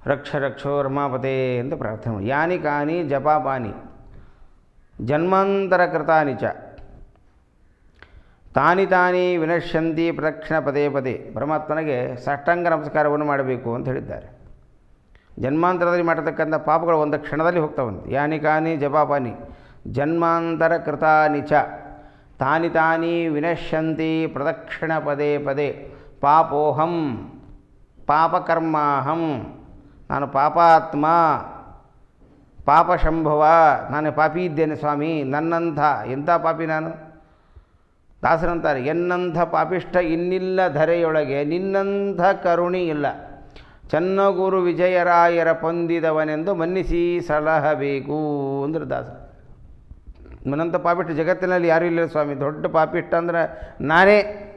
ರಕ್ಷ ರಕ್ಷೋ ರಮಾಪತೆ ಅಂತ ಪ್ರಾರ್ಥನೆ ಮಾಡಿ ಯಾನಿ ಕಾನಿ ಜಪಾಪಾನಿ ಜನ್ಮಾಂತರ ಕೃತಾನಿ ಚ ತಾನಿ ತಾನಿ ವಿನಶ್ಯಂತಿ ಪ್ರದಕ್ಷಿಣ ಪದೇ ಪದೇ ಪರಮಾತ್ಮನಿಗೆ ಸಾಷ್ಟಾಂಗ ನಮಸ್ಕಾರವನ್ನು ಮಾಡಬೇಕು ಅಂತ ಹೇಳಿದ್ದಾರೆ ಜನ್ಮಾಂತರದಲ್ಲಿ ಮಾಡತಕ್ಕಂಥ ಪಾಪಗಳು ಒಂದು ಕ್ಷಣದಲ್ಲಿ ಹೋಗ್ತಾವಂತೆ ಯಾನಿ ಕಾನಿ ಜಪಾಪಾನಿ ಜನ್ಮಾಂತರ ಕೃತಾನಿ ಚ ತಾನಿ ತಾನಿ ವಿನಶ್ಯಂತಿ ಪ್ರದಕ್ಷಿಣ ಪದೇ ಪದೇ ಪಾಪೋಹಂ ಪಾಪಕರ್ಮಾಹಂ ನಾನು ಪಾಪಾತ್ಮ ಪಾಪಶಂಭವ ನಾನು ಪಾಪಿ ಇದ್ದೇನೆ ಸ್ವಾಮಿ ನನ್ನಂಥ ಎಂಥ ಪಾಪಿ ನಾನು ದಾಸರಂತಾರೆ ಎನ್ನಂಥ ಪಾಪಿಷ್ಠ ಇನ್ನಿಲ್ಲ ಧರೆಯೊಳಗೆ ನಿನ್ನಂಥ ಕರುಣಿ ಇಲ್ಲ ಚನ್ನಗುರು ವಿಜಯರಾಯರ ಪೊಂದಿದವನೆಂದು ಮನ್ನಿಸಿ ಸಲಹಬೇಕು ಅಂದ್ರೆ ದಾಸ ನನ್ನಂಥ ಪಾಪಿಷ್ಠ ಜಗತ್ತಿನಲ್ಲಿ ಯಾರೂ ಇಲ್ಲ ಸ್ವಾಮಿ ದೊಡ್ಡ ಪಾಪಿಷ್ಠ ಅಂದ್ರೆ ನಾನೇ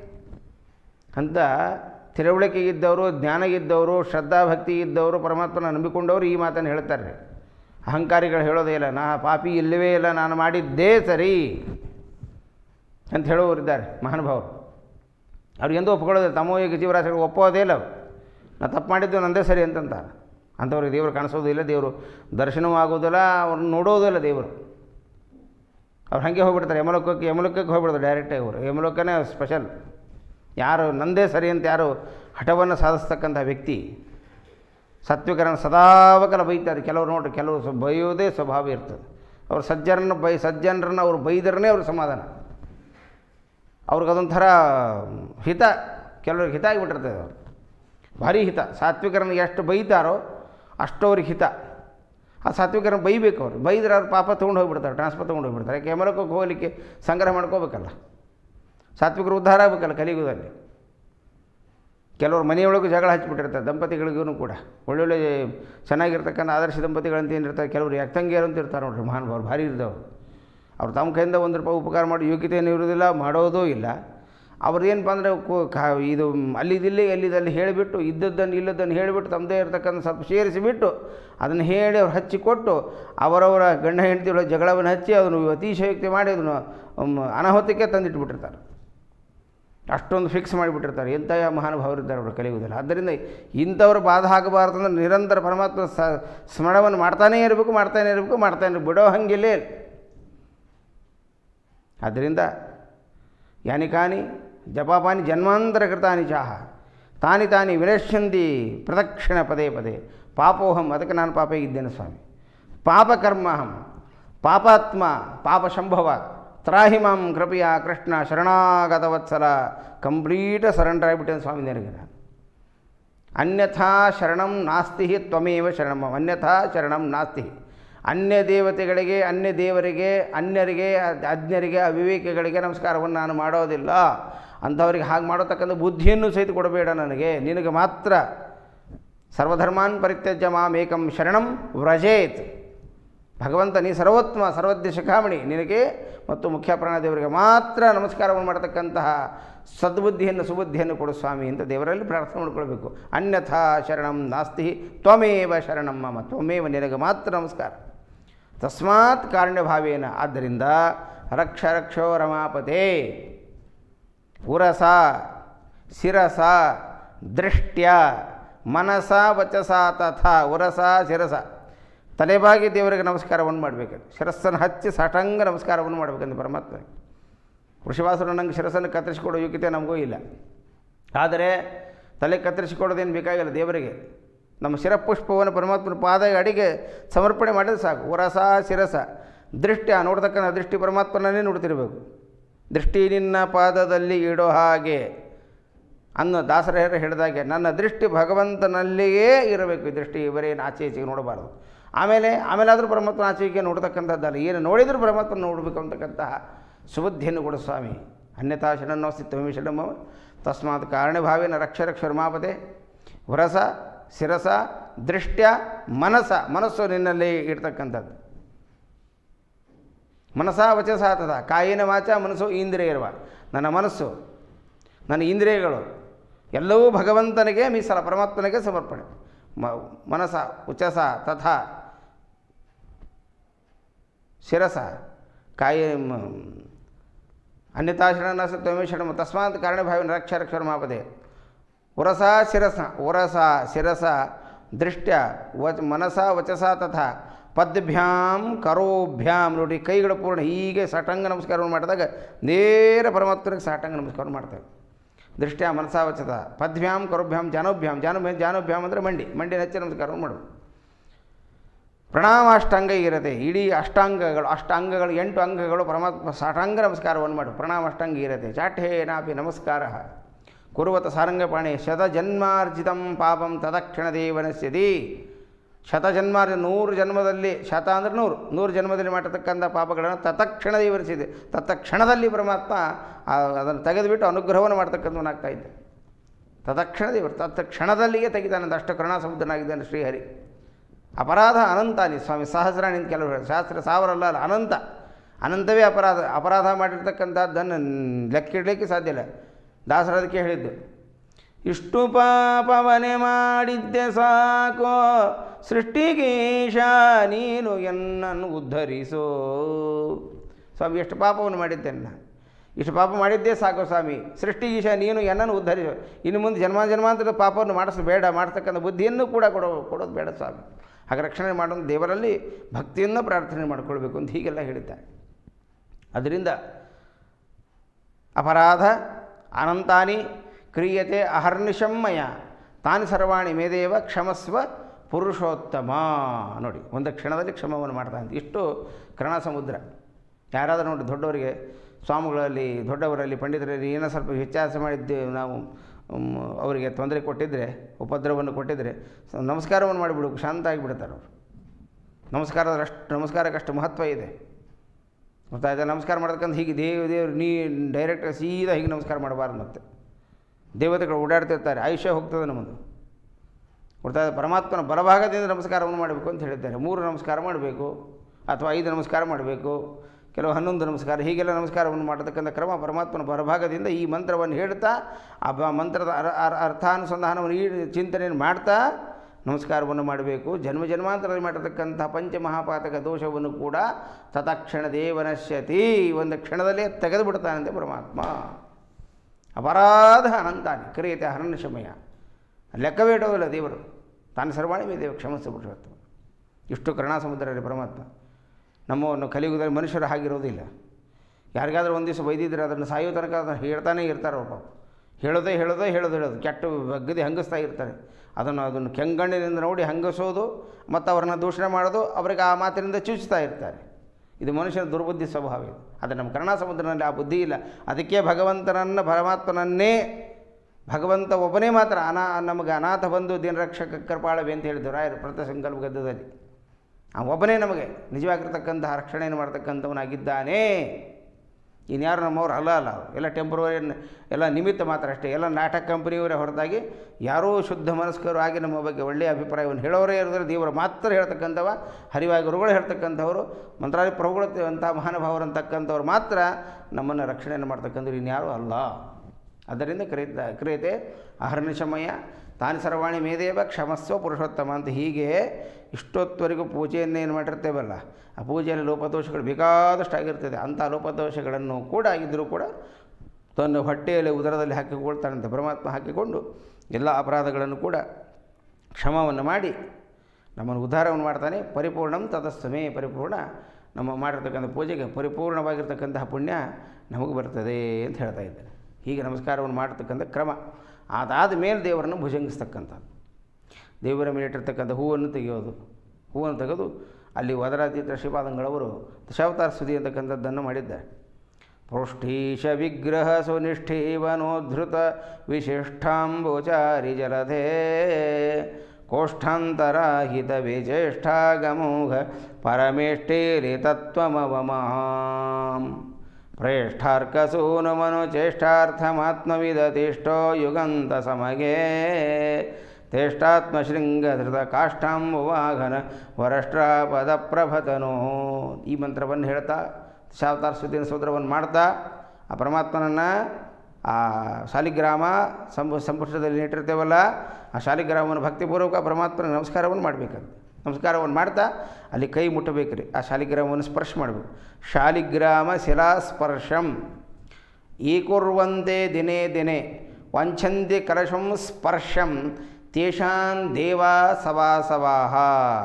ಅಂತ ತಿಳುವಳಿಕೆ ಇದ್ದವರು ಜ್ಞಾನ ಇದ್ದವರು ಶ್ರದ್ಧಾಭಕ್ತಿ ಇದ್ದವರು ಪರಮಾತ್ಮನ ನಂಬಿಕೊಂಡವರು ಈ ಮಾತನ್ನು ಹೇಳ್ತಾರೆ ಅಹಂಕಾರಿಗಳು ಹೇಳೋದೇ ಇಲ್ಲ ನಾ ಪಾಪಿ ಇಲ್ಲವೇ ಇಲ್ಲ ನಾನು ಮಾಡಿದ್ದೇ ಸರಿ ಅಂತ ಹೇಳುವವರಿದ್ದಾರೆ ಮಹಾನುಭಾವರು ಅವ್ರು ಎಂದೂ ಒಪ್ಕೊಳ್ಳೋದಿಲ್ಲ ತಮೋಯೋಗಿ ಜೀವರಾಶಿಗಳು ಒಪ್ಪೋದೇ ಇಲ್ಲ ಅವ್ರು ನಾ ತಪ್ಪು ಮಾಡಿದ್ದು ನಂದೇ ಸರಿ ಅಂತಂತ ಅಂಥವ್ರಿಗೆ ದೇವರು ಕಾಣಿಸೋದಿಲ್ಲ ದೇವರು ದರ್ಶನವೂ ಆಗೋದಿಲ್ಲ ಅವ್ರನ್ನ ನೋಡೋದಿಲ್ಲ ದೇವರು ಅವ್ರು ಹಾಗೆ ಹೋಗ್ಬಿಡ್ತಾರೆ ಯಮಲೋಕಕ್ಕೆ ಯಮಲೋಕಕ್ಕೆ ಹೋಗ್ಬಿಡ್ತಾರೆ ಡೈರೆಕ್ಟಾಗಿ ಅವರು ಯಮಲೋಕನೇ ಸ್ಪೆಷಲ್ ಯಾರು ನಂದೇ ಸರಿ ಅಂತ ಯಾರು ಹಠವನ್ನು ಸಾಧಿಸ್ತಕ್ಕಂಥ ವ್ಯಕ್ತಿ ಸತ್ವಿಕರನ್ನು ಸದಾವಕಲ ಬೈತಾರೆ ಕೆಲವರು ನೋಡ್ರಿ ಕೆಲವರು ಸ್ವ- ಬೈಯೋದೇ ಸ್ವಭಾವ ಇರ್ತದೆ ಅವ್ರು ಸಜ್ಜನರನ್ನ ಬೈ ಸಜ್ಜನರನ್ನ ಅವ್ರು ಬೈದ್ರೇ ಅವ್ರ ಸಮಾಧಾನ ಅವ್ರಿಗೆ ಅದೊಂಥರ ಹಿತ ಕೆಲವ್ರಿಗೆ ಹಿತ ಆಗಿಬಿಟ್ಟಿರ್ತದೆ ಅವ್ರು ಭಾರಿ ಹಿತ ಸಾತ್ವಿಕರನ್ನ ಎಷ್ಟು ಬೈತಾರೋ ಅಷ್ಟು ಅವ್ರಿಗೆ ಹಿತ ಆ ಸಾತ್ವಿಕರನ್ನ ಬೈಬೇಕು ಅವ್ರು ಬೈದ್ರೆ ಅವ್ರು ಪಾಪ ತೊಗೊಂಡು ಹೋಗ್ಬಿಡ್ತಾರೆ ಟ್ರಾನ್ಸ್ಫರ್ ತೊಗೊಂಡು ಹೋಗ್ಬಿಡ್ತಾರೆ ಯಾಕೆ ಯಮಲೋಕಕ್ಕೆ ಹೋಗಲಿಕ್ಕೆ ಸಂಗ್ರಹ ಮಾಡ್ಕೋಬೇಕಲ್ಲ ಸಾತ್ವಿಕರು ಉದ್ಧಾರ ಆಗಬೇಕಲ್ಲ ಕಲಿಯುಗದಲ್ಲಿ ಕೆಲವರು ಮನೆಯೊಳಗೂ ಜಗಳ ಹಚ್ಚಿಬಿಟ್ಟಿರ್ತಾರೆ ದಂಪತಿಗಳಿಗೂ ಕೂಡ ಒಳ್ಳೊಳ್ಳೆ ಚೆನ್ನಾಗಿರ್ತಕ್ಕಂಥ ಆದರ್ಶ ದಂಪತಿಗಳಂತ ಏನಿರ್ತಾರೆ ಕೆಲವರು ಯಾಕ್ತಂಗಿಯರು ಅಂತ ಇರ್ತಾರೆ ನೋಡ್ರಿ ಮಹಾನುಭಾವರು ಭಾರಿ ಇರ್ದವ್ರು ಅವ್ರು ತಮ್ಮ ಕೈಯಿಂದ ಒಂದು ರೂಪಾಯಿ ಉಪಕಾರ ಮಾಡಿ ಯೋಗ್ಯತೆಯನ್ನು ಇರೋದಿಲ್ಲ ಮಾಡೋದೂ ಇಲ್ಲ ಅವ್ರು ಏನಪ್ಪ ಅಂದರೆ ಇದು ಅಲ್ಲಿದಿಲ್ಲಿ ಎಲ್ಲಿದಲ್ಲಿ ಹೇಳಿಬಿಟ್ಟು ಇದ್ದದ್ದನ್ನು ಇಲ್ಲದನ್ನು ಹೇಳಿಬಿಟ್ಟು ತಮ್ಮದೇ ಇರತಕ್ಕಂಥ ಸ್ವಲ್ಪ ಸೇರಿಸಿಬಿಟ್ಟು ಅದನ್ನು ಹೇಳಿ ಅವ್ರು ಹಚ್ಚಿಕೊಟ್ಟು ಅವರವರ ಗಂಡ ಹೆಂಡತಿಗಳ ಜಗಳವನ್ನು ಹಚ್ಚಿ ಅದನ್ನು ಅತಿಶಯೋಕ್ತಿ ಮಾಡಿ ಅದನ್ನು ಮ್, ಅನಾಹುತಕ್ಕೆ ತಂದಿಟ್ಬಿಟ್ಟಿರ್ತಾರೆ ಅಷ್ಟೊಂದು ಫಿಕ್ಸ್ ಮಾಡಿಬಿಟ್ಟಿರ್ತಾರೆ ಎಂಥ ಮಹಾನುಭಾವರಿದ್ದಾರೆ ಅವರು ಕಲಿಯುವುದಿಲ್ಲ ಆದ್ದರಿಂದ ಇಂಥವ್ರು ಬಾಧ ಆಗಬಾರ್ದು ಅಂದ್ರೆ ನಿರಂತರ ಪರಮಾತ್ಮ ಸ ಸ್ಮರಣವನ್ನು ಮಾಡ್ತಾನೇ ಇರಬೇಕು ಮಾಡ್ತಾನೇ ಇರಬೇಕು ಮಾಡ್ತಾನೆ ಇರಬೇಕು ಬಿಡೋ ಹಂಗಿಲ್ಲೇ ಇಲ್ಲ. ಆದ್ದರಿಂದ ಯಾನಿಕಾನಿ ಜಪಾಪಾನಿ ಜನ್ಮಾಂತರ ಕೃತಾನಿ ಚಾಹ ತಾನಿ ತಾನಿ ವಿನಶ್ಯಂತಿ ಪ್ರದಕ್ಷಿಣ ಪದೇ ಪದೇ ಪಾಪೋಹಂ ಅದಕ್ಕೆ ನಾನು ಪಾಪ ಇದ್ದೇನೆ ಸ್ವಾಮಿ ಪಾಪಕರ್ಮಹಂ ಪಾಪಾತ್ಮ ಪಾಪಶಂಭವ ತ್ರಾಹಿ ಮಾಂ ಕೃಪೆಯ ಕೃಷ್ಣ ಶರಣಾಗತ ವತ್ಸಲ ಕಂಪ್ಲೀಟ್ ಸರೆಂಡರ್ ಆಗಿಬಿಟ್ಟೇನೆ ಸ್ವಾಮಿ ನನಗೆ ನಾನು ಅನ್ಯಥಾ ಶರಣಂ ನಾಸ್ತಿ ತ್ವಮೇವ ಶರಣಂ ಅನ್ಯಥಾ ಶರಣಂ ನಾಸ್ತಿ ಅನ್ಯ ದೇವತೆಗಳಿಗೆ ಅನ್ಯ ದೇವರಿಗೆ ಅನ್ಯರಿಗೆ ಅದ್- ಅಜ್ಞರಿಗೆ ಅವಿವೇಕಿಗಳಿಗೆ ನಮಸ್ಕಾರವನ್ನು ನಾನು ಮಾಡೋದಿಲ್ಲ ಅಂಥವರಿಗೆ ಹಾಗೆ ಮಾಡತಕ್ಕಂಥ ಬುದ್ಧಿಯನ್ನು ಸಹಿತ ಕೊಡಬೇಡ ನನಗೆ ನಿನಗೆ ಮಾತ್ರ ಸರ್ವಧರ್ಮಾನ್ ಪರಿತ್ಯಜ್ಯ ಮಾಮೇಕಂ ಶರಣಂ ವ್ರಜೇತ್ ಭಗವಂತ ನೀ ಸರ್ವೋತ್ತಮ ಸರ್ವಜ್ಞ ಶಿಖಾಮಣಿ ನಿನಗೆ ಮತ್ತು ಮುಖ್ಯ ಪ್ರಾಣದೇವರಿಗೆ ಮಾತ್ರ ನಮಸ್ಕಾರವನ್ನು ಮಾಡತಕ್ಕಂತಹ ಸದ್ಬುದ್ಧಿಯನ್ನು ಸುಬುದ್ಧಿಯನ್ನು ಕೊಡು ಸ್ವಾಮಿ ಅಂತ ದೇವರಲ್ಲಿ ಪ್ರಾರ್ಥನೆ ಮಾಡ್ಕೊಳ್ಬೇಕು ಅನ್ಯಥಾ ಶರಣಂ ನಾಸ್ತಿ ತ್ವಮೇವ ಶರಣಂ ಮಮ ತ್ವಮೇವ ನಿನಗೆ ಮಾತ್ರ ನಮಸ್ಕಾರ ತಸ್ಮಾತ್ ಕಾರಣ್ಯಭಾವೇನ ಆದ್ದರಿಂದ ರಕ್ಷ ರಕ್ಷೋ ರಮಾಪತೆ ಉರಸ ಶಿರಸ ದೃಷ್ಟ್ಯ ಮನಸ ವಚಸ ತಥಾ ಉರಸ ಶಿರಸ ತಲೆಬಾಗಿ ದೇವರಿಗೆ ನಮಸ್ಕಾರವನ್ನು ಮಾಡಬೇಕು ಶಿರಸ್ಸನ್ನು ಹಚ್ಚಿ ಸಾಷ್ಟಾಂಗ ನಮಸ್ಕಾರವನ್ನು ಮಾಡಬೇಕಂತ ಪರಮಾತ್ಮನಿಗೆ ವೃಷಭಾಸುರ ನಂಗೆ ಶಿರಸ್ಸನ್ನು ಕತ್ತರಿಸಿಕೊಡೋ ಯೋಗ್ಯತೆ ನಮಗೂ ಇಲ್ಲ ಆದರೆ ತಲೆ ಕತ್ತರಿಸಿಕೊಡೋದೇನು ಬೇಕಾಗಿಲ್ಲ ದೇವರಿಗೆ ನಮ್ಮ ಶಿರಪುಷ್ಪವನ್ನು ಪರಮಾತ್ಮನ ಪಾದ ಅಡಿಗೆ ಸಮರ್ಪಣೆ ಮಾಡಿದ್ರೆ ಸಾಕು ಉರಸ ಶಿರಸ ದೃಷ್ಟ್ಯ ನೋಡ್ತಕ್ಕಂಥ ದೃಷ್ಟಿ ಪರಮಾತ್ಮನನ್ನೇ ನೋಡ್ತಿರ್ಬೇಕು ದೃಷ್ಟಿ ನಿನ್ನ ಪಾದದಲ್ಲಿ ಇಡೋ ಹಾಗೆ ಅನ್ನೋ ದಾಸರ ಹೇಳಿದಾಗೆ ನನ್ನ ದೃಷ್ಟಿ ಭಗವಂತನಲ್ಲಿಯೇ ಇರಬೇಕು ಈ ದೃಷ್ಟಿ ಬರೀ ಆಚೆ ಈಚೆಗೆ ನೋಡಬಾರ್ದು ಆಮೇಲೆ ಆಮೇಲಾದರೂ ಪರಮಾತ್ಮನ ಆಚೆ ಈಚೆಗೆ ನೋಡ್ತಕ್ಕಂಥದ್ದಲ್ಲ ಏನು ನೋಡಿದರೂ ಪರಮಾತ್ಮನ ನೋಡಬೇಕು ಅಂತಕ್ಕಂತಹ ಸುಬುದ್ಧಿಯನ್ನು ಕೊಡು ಸ್ವಾಮಿ ಅನ್ಯಥಾ ಶರಣೋಸ್ತಿ ತ್ವಮಿ ಶರಣಮ ತಸ್ಮಾತ್ ಕಾರಣಭಾವೇನ ರಕ್ಷ ರಕ್ಷ ರಮಾಪದೆ ವರಸ ಶಿರಸ ದೃಷ್ಟ್ಯ ಮನಸ ಮನಸ್ಸು ನಿನ್ನಲ್ಲಿ ಇರ್ತಕ್ಕಂಥದ್ದು ಮನಸ ವಚಸ ತದ ಕಾಯಿನ ವಾಚ ಮನಸ್ಸು ಇಂದ್ರಿಯ ಇರುವ ನನ್ನ ಮನಸ್ಸು ನನ್ನ ಇಂದ್ರಿಯಗಳು ಎಲ್ಲವೂ ಭಗವಂತನಿಗೆ ಮೀಸಲ ಪರಮಾತ್ಮನಿಗೆ ಸಮರ್ಪಣೆ ಮ ಮನಸ ಉಚಸ ತಥಾ ಶಿರಸ ಕಾಯ ಮ- ಅನ್ಯತಾ ಶರಣಸ ತ್ವಮೇ ಶರಣ ತಸ್ಮಾತ್ ಕಾರಣಭಾವಿನ ರಕ್ಷ ರಕ್ಷ ಮಾಪದೆ ಉರಸ ಶಿರಸ ಉರಸ ಶಿರಸ ದೃಷ್ಟ್ಯ ವಚ ಮನಸ ವಚಸ ತಥಾ ಪದ್ಭ್ಯಾಂ ಕರೋಭ್ಯಾಂ ನೋಡಿ ಕೈಗಳು ಪೂರ್ಣ ಹೀಗೆ ಸಾಷ್ಟಾಂಗ ನಮಸ್ಕಾರವನ್ನು ಮಾಡಿದಾಗ ನೇರ ಪರಮಾತ್ಮನಿಗೆ ಸಾಷ್ಟಾಂಗ ನಮಸ್ಕಾರ ಮಾಡ್ತೇವೆ ದೃಷ್ಟ್ಯ ಮನಸ ವಚತ ಪದ್ಭ್ಯಾಂ ಕರೋಭ್ಯಾಂ ಜಾನೋಭ್ಯಾಂ ಜಾನೋಭ್ಯಾಂ ಜಾನೋಭ್ಯಾಂ ಅಂದರೆ ಮಂಡಿ ಮಂಡಿ ಹಚ್ಚಿ ನಮಸ್ಕಾರವನ್ನು ಮಾಡು ಪ್ರಣಾಮಾಷ್ಟಾಂಗ ಇರದೆ ಇಡೀ ಅಷ್ಟಾಂಗಗಳು ಅಷ್ಟಾಂಗಗಳು ಎಂಟು ಅಂಗಗಳು ಪರಮಾತ್ಮ ಸಾಷ್ಟಾಂಗ ನಮಸ್ಕಾರವನ್ನು ಮಾಡು ಪ್ರಣಾಮಾಷ್ಟಾಂಗ ಇರದೆ ಚಾಠೇನಾಪಿ ನಮಸ್ಕಾರ ಕುರುವತ ಸಾರಂಗಪಾಣಿ ಶತಜನ್ಮಾರ್ಜಿತಂ ಪಾಪಂ ತದಕ್ಷಣದೇವನಸ್ಯದಿ ಶತಜನ್ಮಾರ್ ನೂರು ಜನ್ಮದಲ್ಲಿ ಶತ ಅಂದರೆ ನೂರು ನೂರು ಜನ್ಮದಲ್ಲಿ ಮಾಡಿರ್ತಕ್ಕಂಥ ಪಾಪಗಳನ್ನು ತತ್ಕ್ಷಣ ದೇವರಿಸಿದೆ ತತ್ಕ್ಷಣದಲ್ಲಿ ಪರಮಾತ್ಮ ಆ- ಅದನ್ನು ತೆಗೆದುಬಿಟ್ಟು ಅನುಗ್ರಹವನ್ನು ಮಾಡ್ತಕ್ಕಂಥವನಾಗ್ತಾ ಇದ್ದೆ ತತ್ಕ್ಷಣ ದೇವರು ತತ್ಕ್ಷಣದಲ್ಲಿಯೇ ತೆಗಿತಾನಂತ ಅಷ್ಟು ಕರುಣಾಸಮುದ್ರನಾಗಿದ್ದಾನೆ ಶ್ರೀಹರಿ ಅಪರಾಧ ಅನಂತಾನಿ ಸ್ವಾಮಿ ಸಹಸ್ರಾಣಿ ಅಂತ ಕೆಲವರು ಹೇಳಿ ಶಾಸ್ತ್ರ ಸಾವಿರಲ್ಲ ಅಲ್ಲ ಅನಂತ ಅನಂತವೇ ಅಪರಾಧ ಅಪರಾಧ ಮಾಡಿರ್ತಕ್ಕಂಥದ್ದನ್ನು ಲೆಕ್ಕಿಡಲಿಕ್ಕೆ ಸಾಧ್ಯ ಇಲ್ಲ ದಾಸರು ಅದಕ್ಕೆ ಹೇಳಿದ್ದು ಇಷ್ಟು ಪಾಪವನೆ ಮಾಡಿದ್ದೆ ಸಾಕೋ ಸೃಷ್ಟಿಗೀಶ ನೀನು ಎನ್ನನ್ನು ಉದ್ಧರಿಸೋ ಸ್ವಾಮಿ ಎಷ್ಟು ಪಾಪವನ್ನು ಮಾಡಿದ್ದೇನೆ ನಾನು ಇಷ್ಟು ಪಾಪ ಮಾಡಿದ್ದೇ ಸಾಕು ಸ್ವಾಮಿ ಸೃಷ್ಟಿಗೀಶ ನೀನು ಎನ್ನನ್ನು ಉದ್ಧರಿಸು ಇನ್ನು ಮುಂದೆ ಜನ್ಮ ಜನ್ಮಾಂತರದ ಪಾಪವನ್ನು ಮಾಡಿಸು ಬೇಡ ಮಾಡ್ತಕ್ಕಂಥ ಬುದ್ಧಿಯನ್ನು ಕೂಡ ಕೊಡೋ ಕೊಡೋದು ಬೇಡ ಸ್ವಾಮಿ ಹಾಗೆ ರಕ್ಷಣೆ ಮಾಡೋದು ದೇವರಲ್ಲಿ ಭಕ್ತಿಯಿಂದ ಪ್ರಾರ್ಥನೆ ಮಾಡಿಕೊಳ್ಬೇಕು ಅಂತ ಹೀಗೆಲ್ಲ ಹೇಳಿದ್ದಾರೆ ಅದರಿಂದ ಅಪರಾಧ ಅನಂತಾನಿ ಕ್ರಿಯತೆ ಅಹರ್ನಿಶಮ್ಮಯ ತಾನಿ ಸರ್ವಾಣಿ ಮೇದೇವ ಕ್ಷಮಸ್ವ ಪುರುಷೋತ್ತಮ ನೋಡಿ ಒಂದು ಕ್ಷಣದಲ್ಲಿ ಕ್ಷಮವನ್ನು ಮಾಡ್ತಾನೆ ಇಷ್ಟು ಕರ್ಣ ಸಮುದ್ರ ಯಾರಾದರೂ ನೋಡಿ ದೊಡ್ಡವರಿಗೆ ಸ್ವಾಮಿಗಳಲ್ಲಿ ದೊಡ್ಡವರಲ್ಲಿ ಪಂಡಿತರಲ್ಲಿ ಏನೋ ಸ್ವಲ್ಪ ವ್ಯತ್ಯಾಸ ಮಾಡಿದ್ದೇವೆ ನಾವು ಮ್, ಅವರಿಗೆ ತೊಂದರೆ ಕೊಟ್ಟಿದ್ದರೆ ಉಪದ್ರವವನ್ನು ಕೊಟ್ಟಿದ್ದರೆ ಸ- ನಮಸ್ಕಾರವನ್ನು ಮಾಡಿಬಿಡು ಶಾಂತ ಆಗಿಬಿಡ್ತಾರೆ ಅವರು ನಮಸ್ಕಾರದಷ್ಟು ನಮಸ್ಕಾರಕ್ಕಷ್ಟು ಮಹತ್ವ ಇದೆ ಗೊತ್ತಾಯ್ತಾ ನಮಸ್ಕಾರ ಮಾಡೋದಕ್ಕಂತ ಹೀಗೆ ದೇವ ದೇವ್ರು ನೀ ಡೈರೆಕ್ಟ್ ಸೀದಾ ಹೀಗೆ ನಮಸ್ಕಾರ ಮಾಡಬಾರ್ದು ಮತ್ತೆ ದೇವತೆಗಳು ಓಡಾಡ್ತಿರ್ತಾರೆ ಆಯುಷ್ಯ ಹೋಗ್ತದೆ ನಮ್ಮದು ಗೊತ್ತಾಯ್ತು ಪರಮಾತ್ಮನ ಬಲಭಾಗದಿಂದ ನಮಸ್ಕಾರವನ್ನು ಮಾಡಬೇಕು ಅಂತ ಹೇಳಿದ್ದಾರೆ ಮೂರು ನಮಸ್ಕಾರ ಮಾಡಬೇಕು ಅಥವಾ ಐದು ನಮಸ್ಕಾರ ಮಾಡಬೇಕು ಕೆಲವು ಹನ್ನೊಂದು ನಮಸ್ಕಾರ ಹೀಗೆಲ್ಲ ನಮಸ್ಕಾರವನ್ನು ಮಾಡತಕ್ಕಂಥ ಕ್ರಮ ಪರಮಾತ್ಮನ ಬಲಭಾಗದಿಂದ ಈ ಮಂತ್ರವನ್ನು ಹೇಳ್ತಾ ಆ ಬ- ಮಂತ್ರದ ಅರ- ಅರ- ಅರ್ಥಾನುಸಂಧಾನವನ್ನು ಈ ಚಿಂತನೆಯನ್ನು ಮಾಡ್ತಾ ನಮಸ್ಕಾರವನ್ನು ಮಾಡಬೇಕು ಜನ್ಮ ಜನ್ಮಾಂತರದಲ್ಲಿ ಮಾಡಿರ್ತಕ್ಕಂಥ ಪಂಚಮಹಾಪಾತಕ ದೋಷವನ್ನು ಕೂಡ ತತ್ಕ್ಷಣ ದೇವನಶ್ಯತಿ ಒಂದು ಕ್ಷಣದಲ್ಲೇ ತೆಗೆದು ಬಿಡ್ತಾನಂತೆ ಪರಮಾತ್ಮ ಅಪರಾಧ ಅನಂತಾನಿ ಕ್ರಿಯತೆ ಹರಣ ಶಮಯ ಲೆಕ್ಕವೇ ಇಡೋದಿಲ್ಲ ದೇವರು ತಾನು ಸರ್ವಾಣಿ ಮೇ ದೇವ ಕ್ಷಮಸ್ಸು ಪುರುಷೋತ್ತಮ ಇಷ್ಟು ಕರುಣಾ ಸಮುದ್ರದಲ್ಲಿ ಪರಮಾತ್ಮ ನಮ್ಮವನ್ನು ಕಲಿಯುಗದಲ್ಲಿ ಮನುಷ್ಯರು ಹಾಗಿರೋದಿಲ್ಲ ಯಾರಿಗಾದ್ರೂ ಒಂದು ದಿವಸ ಬೈದಿದ್ರೆ ಅದನ್ನು ಸಾಯೋ ತನಕ ಅದನ್ನು ಹೇಳ್ತಾನೇ ಇರ್ತಾರೆ ಒಬ್ಬ ಹೇಳೋದೇ ಹೇಳೋದೇ ಹೇಳೋದು ಹೇಳೋದು ಕೆಟ್ಟು ಬಗ್ಗದೆ ಹಂಗಿಸ್ತಾ ಇರ್ತಾರೆ ಅದನ್ನು ಅದನ್ನು ಕೆಂಗಣ್ಣಿನಿಂದ ನೋಡಿ ಹಂಗಿಸೋದು ಮತ್ತು ಅವರನ್ನು ದೂಷಣೆ ಮಾಡೋದು ಅವರಿಗೆ ಆ ಮಾತಿನಿಂದ ಚುಚ್ಚುತ್ತಾ ಇರ್ತಾರೆ ಇದು ಮನುಷ್ಯನ ದುರ್ಬುದ್ಧಿ ಸ್ವಭಾವ ಇದು ಅದು ನಮ್ಮ ಕರುಣಾ ಸಮುದ್ರನಲ್ಲಿ ಆ ಬುದ್ಧಿ ಇಲ್ಲ ಅದಕ್ಕೆ ಭಗವಂತನನ್ನು ಪರಮಾತ್ಮನನ್ನೇ ಭಗವಂತ ಒಬ್ಬನೇ ಮಾತ್ರ ಅನಾ ನಮಗೆ ಅನಾಥ ಬಂದು ದಿನರಕ್ಷಕ ಕೃಪಾಳವೆ ಅಂತ ಹೇಳಿದ್ರು ರಾಯರು ಪ್ರತ ಸಂಕಲ್ಪ ಗದ್ದದಲ್ಲಿ ಆ ಒಬ್ಬನೇ ನಮಗೆ ನಿಜವಾಗಿರ್ತಕ್ಕಂತಹ ರಕ್ಷಣೆಯನ್ನು ಮಾಡ್ತಕ್ಕಂಥವನಾಗಿದ್ದಾನೆ ಇನ್ಯಾರು ನಮ್ಮವ್ರು ಅಲ್ಲ ಅಲ್ಲ ಅವ್ರು. ಎಲ್ಲ ಟೆಂಪ್ರವರಿ ಎಲ್ಲ ನಿಮಿತ್ತ ಮಾತ್ರ ಅಷ್ಟೇ ಎಲ್ಲ ನಾಟಕ ಕಂಪನಿಯವರೇ ಹೊರತಾಗಿ ಯಾರೂ ಶುದ್ಧ ಮನಸ್ಕರು ಆಗಿ ನಮ್ಮ ಬಗ್ಗೆ ಒಳ್ಳೆಯ ಅಭಿಪ್ರಾಯವನ್ನು ಹೇಳೋರೇ ಇರೋದ್ರೆ ದೇವರು ಮಾತ್ರ ಹೇಳ್ತಕ್ಕಂಥವ ಹರಿವಾಯಿ ಗುರುಗಳು ಹೇಳ್ತಕ್ಕಂಥವರು ಮಂತ್ರಾಲಯ ಪ್ರಭುಗಳು ಅಂಥ ಮಹಾನುಭಾವರು ಅಂತಕ್ಕಂಥವ್ರು ಮಾತ್ರ ನಮ್ಮನ್ನು ರಕ್ಷಣೆಯನ್ನು ಮಾಡ್ತಕ್ಕಂಥವ್ರು ಇನ್ಯಾರೂ ಅಲ್ಲ ಅದರಿಂದ ಕ್ರಿಯತ ಕ್ರಿಯತೆ ಅಹರ್ನಿಶಮಯ ತಾನು ಸರ್ವಾಣಿ ಮೇದೇವ ಕ್ಷಮಸ್ವ ಪುರುಷೋತ್ತಮ ಅಂತ ಹೀಗೆ ಇಷ್ಟೊತ್ತವರೆಗೂ ಪೂಜೆಯನ್ನು ಏನು ಮಾಡಿರ್ತೇವಲ್ಲ ಆ ಪೂಜೆಯಲ್ಲಿ ಲೋಪದೋಷಗಳು ಬೇಕಾದಷ್ಟು ಆಗಿರ್ತದೆ ಅಂಥ ಲೋಪದೋಷಗಳನ್ನು ಕೂಡ ಇದ್ದರೂ ಕೂಡ ತನ್ನ ಹೊಟ್ಟೆಯಲ್ಲಿ ಉದರದಲ್ಲಿ ಹಾಕಿಕೊಳ್ತಾನಂತೆ ಪರಮಾತ್ಮ ಹಾಕಿಕೊಂಡು ಎಲ್ಲ ಅಪರಾಧಗಳನ್ನು ಕೂಡ ಕ್ಷಮವನ್ನು ಮಾಡಿ ನಮ್ಮನ್ನು ಉದ್ಧಾರವನ್ನು ಮಾಡ್ತಾನೆ ಪರಿಪೂರ್ಣಂ ತತಸ್ತಮೇ ಪರಿಪೂರ್ಣ ನಮ್ಮ ಮಾಡಿರ್ತಕ್ಕಂಥ ಪೂಜೆಗೆ ಪರಿಪೂರ್ಣವಾಗಿರ್ತಕ್ಕಂತಹ ಪುಣ್ಯ ನಮಗೆ ಬರ್ತದೆ ಅಂತ ಹೇಳ್ತಾ ಇದ್ದಾರೆ ಹೀಗೆ ನಮಸ್ಕಾರವನ್ನು ಮಾಡತಕ್ಕಂಥ ಕ್ರಮ ಅದಾದ ಮೇಲೆ ದೇವರನ್ನು ಭುಜಂಗಿಸ್ತಕ್ಕಂಥದ್ದು ದೇವರ ಮೇಲೆ ಇಟ್ಟಿರ್ತಕ್ಕಂಥ ಹೂವನ್ನು ತೆಗೆಯೋದು ಹೂವನ್ನು ತೆಗೆದು ಅಲ್ಲಿ ವದರಾತೀತ ಶ್ರೀಪಾದಂಗಳವರು ದಶಾವತಾರ ಸ್ತುತಿ ಅಂತಕ್ಕಂಥದ್ದನ್ನು ಮಾಡಿದ್ದಾರೆ ಪೃಷ್ಠೀಶ ವಿಗ್ರಹ ಸುನಿಷ್ಠೀವನೋದ್ಧೃತ ವಿಶಿಷ್ಟಾಂಬೋಚಾರಿ ಜಲಧೇ ಕೋಷ್ಠಾಂತರಾಹಿತ ವಿಚೇಷ್ಟಾಗಮೋಘ ಪರಮೇಷ್ಟೇರಿ ತತ್ವಮವಮಾಂ ಪ್ರೇಷ್ಠಾರ್ಕಸೂನುಮನುಚೇಷ್ಟಾರ್ಥಮಾತ್ಮವಿದತಿಷ್ಠೋ ಯುಗಂತ ಸಮಗೇ ತೇಷ್ಟಾತ್ಮಶೃಂಗಧೃತ ಕಾಷ್ಠಾಂಬುವಾಘನ ವರಷ್ಟ್ರಾಪದ ಪ್ರಭತನೋ ಈ ಮಂತ್ರವನ್ನು ಹೇಳ್ತಾ ಶಾವತಾರ ಸ್ತುತಿನ ಸೂತ್ರವನ್ನು ಮಾಡ್ತಾ ಆ ಪರಮಾತ್ಮನನ್ನು ಆ ಶಾಲಿಗ್ರಾಮ ಸಂಪು ಸಂಪುಷ್ಟದಲ್ಲಿ ಇಟ್ಟಿರ್ತೇವಲ್ಲ ಆ ಶಾಲಿಗ್ರಾಮವನ್ನು ಭಕ್ತಿಪೂರ್ವಕ ಪರಮಾತ್ಮನ ನಮಸ್ಕಾರವನ್ನು ಮಾಡಬೇಕಂತ ನಮಸ್ಕಾರವನ್ನು ಮಾಡ್ತಾ ಅಲ್ಲಿ ಕೈ ಮುಟ್ಟಬೇಕು ರೀ ಆ ಶಾಲಿಗ್ರಾಮವನ್ನು ಸ್ಪರ್ಶ ಮಾಡಬೇಕು ಶಾಲಿಗ್ರಾಮ ಶಿಲಾಸ್ಪರ್ಶಂ ಈಕುರ್ವಂತೆ ದಿನೇ ದಿನೇ ವಂಚಂತಿ ಕಲಶಂ ಸ್ಪರ್ಶಂ ತೇಷಾನ್ ದೇವಾ ಸವಾಸವಾಹ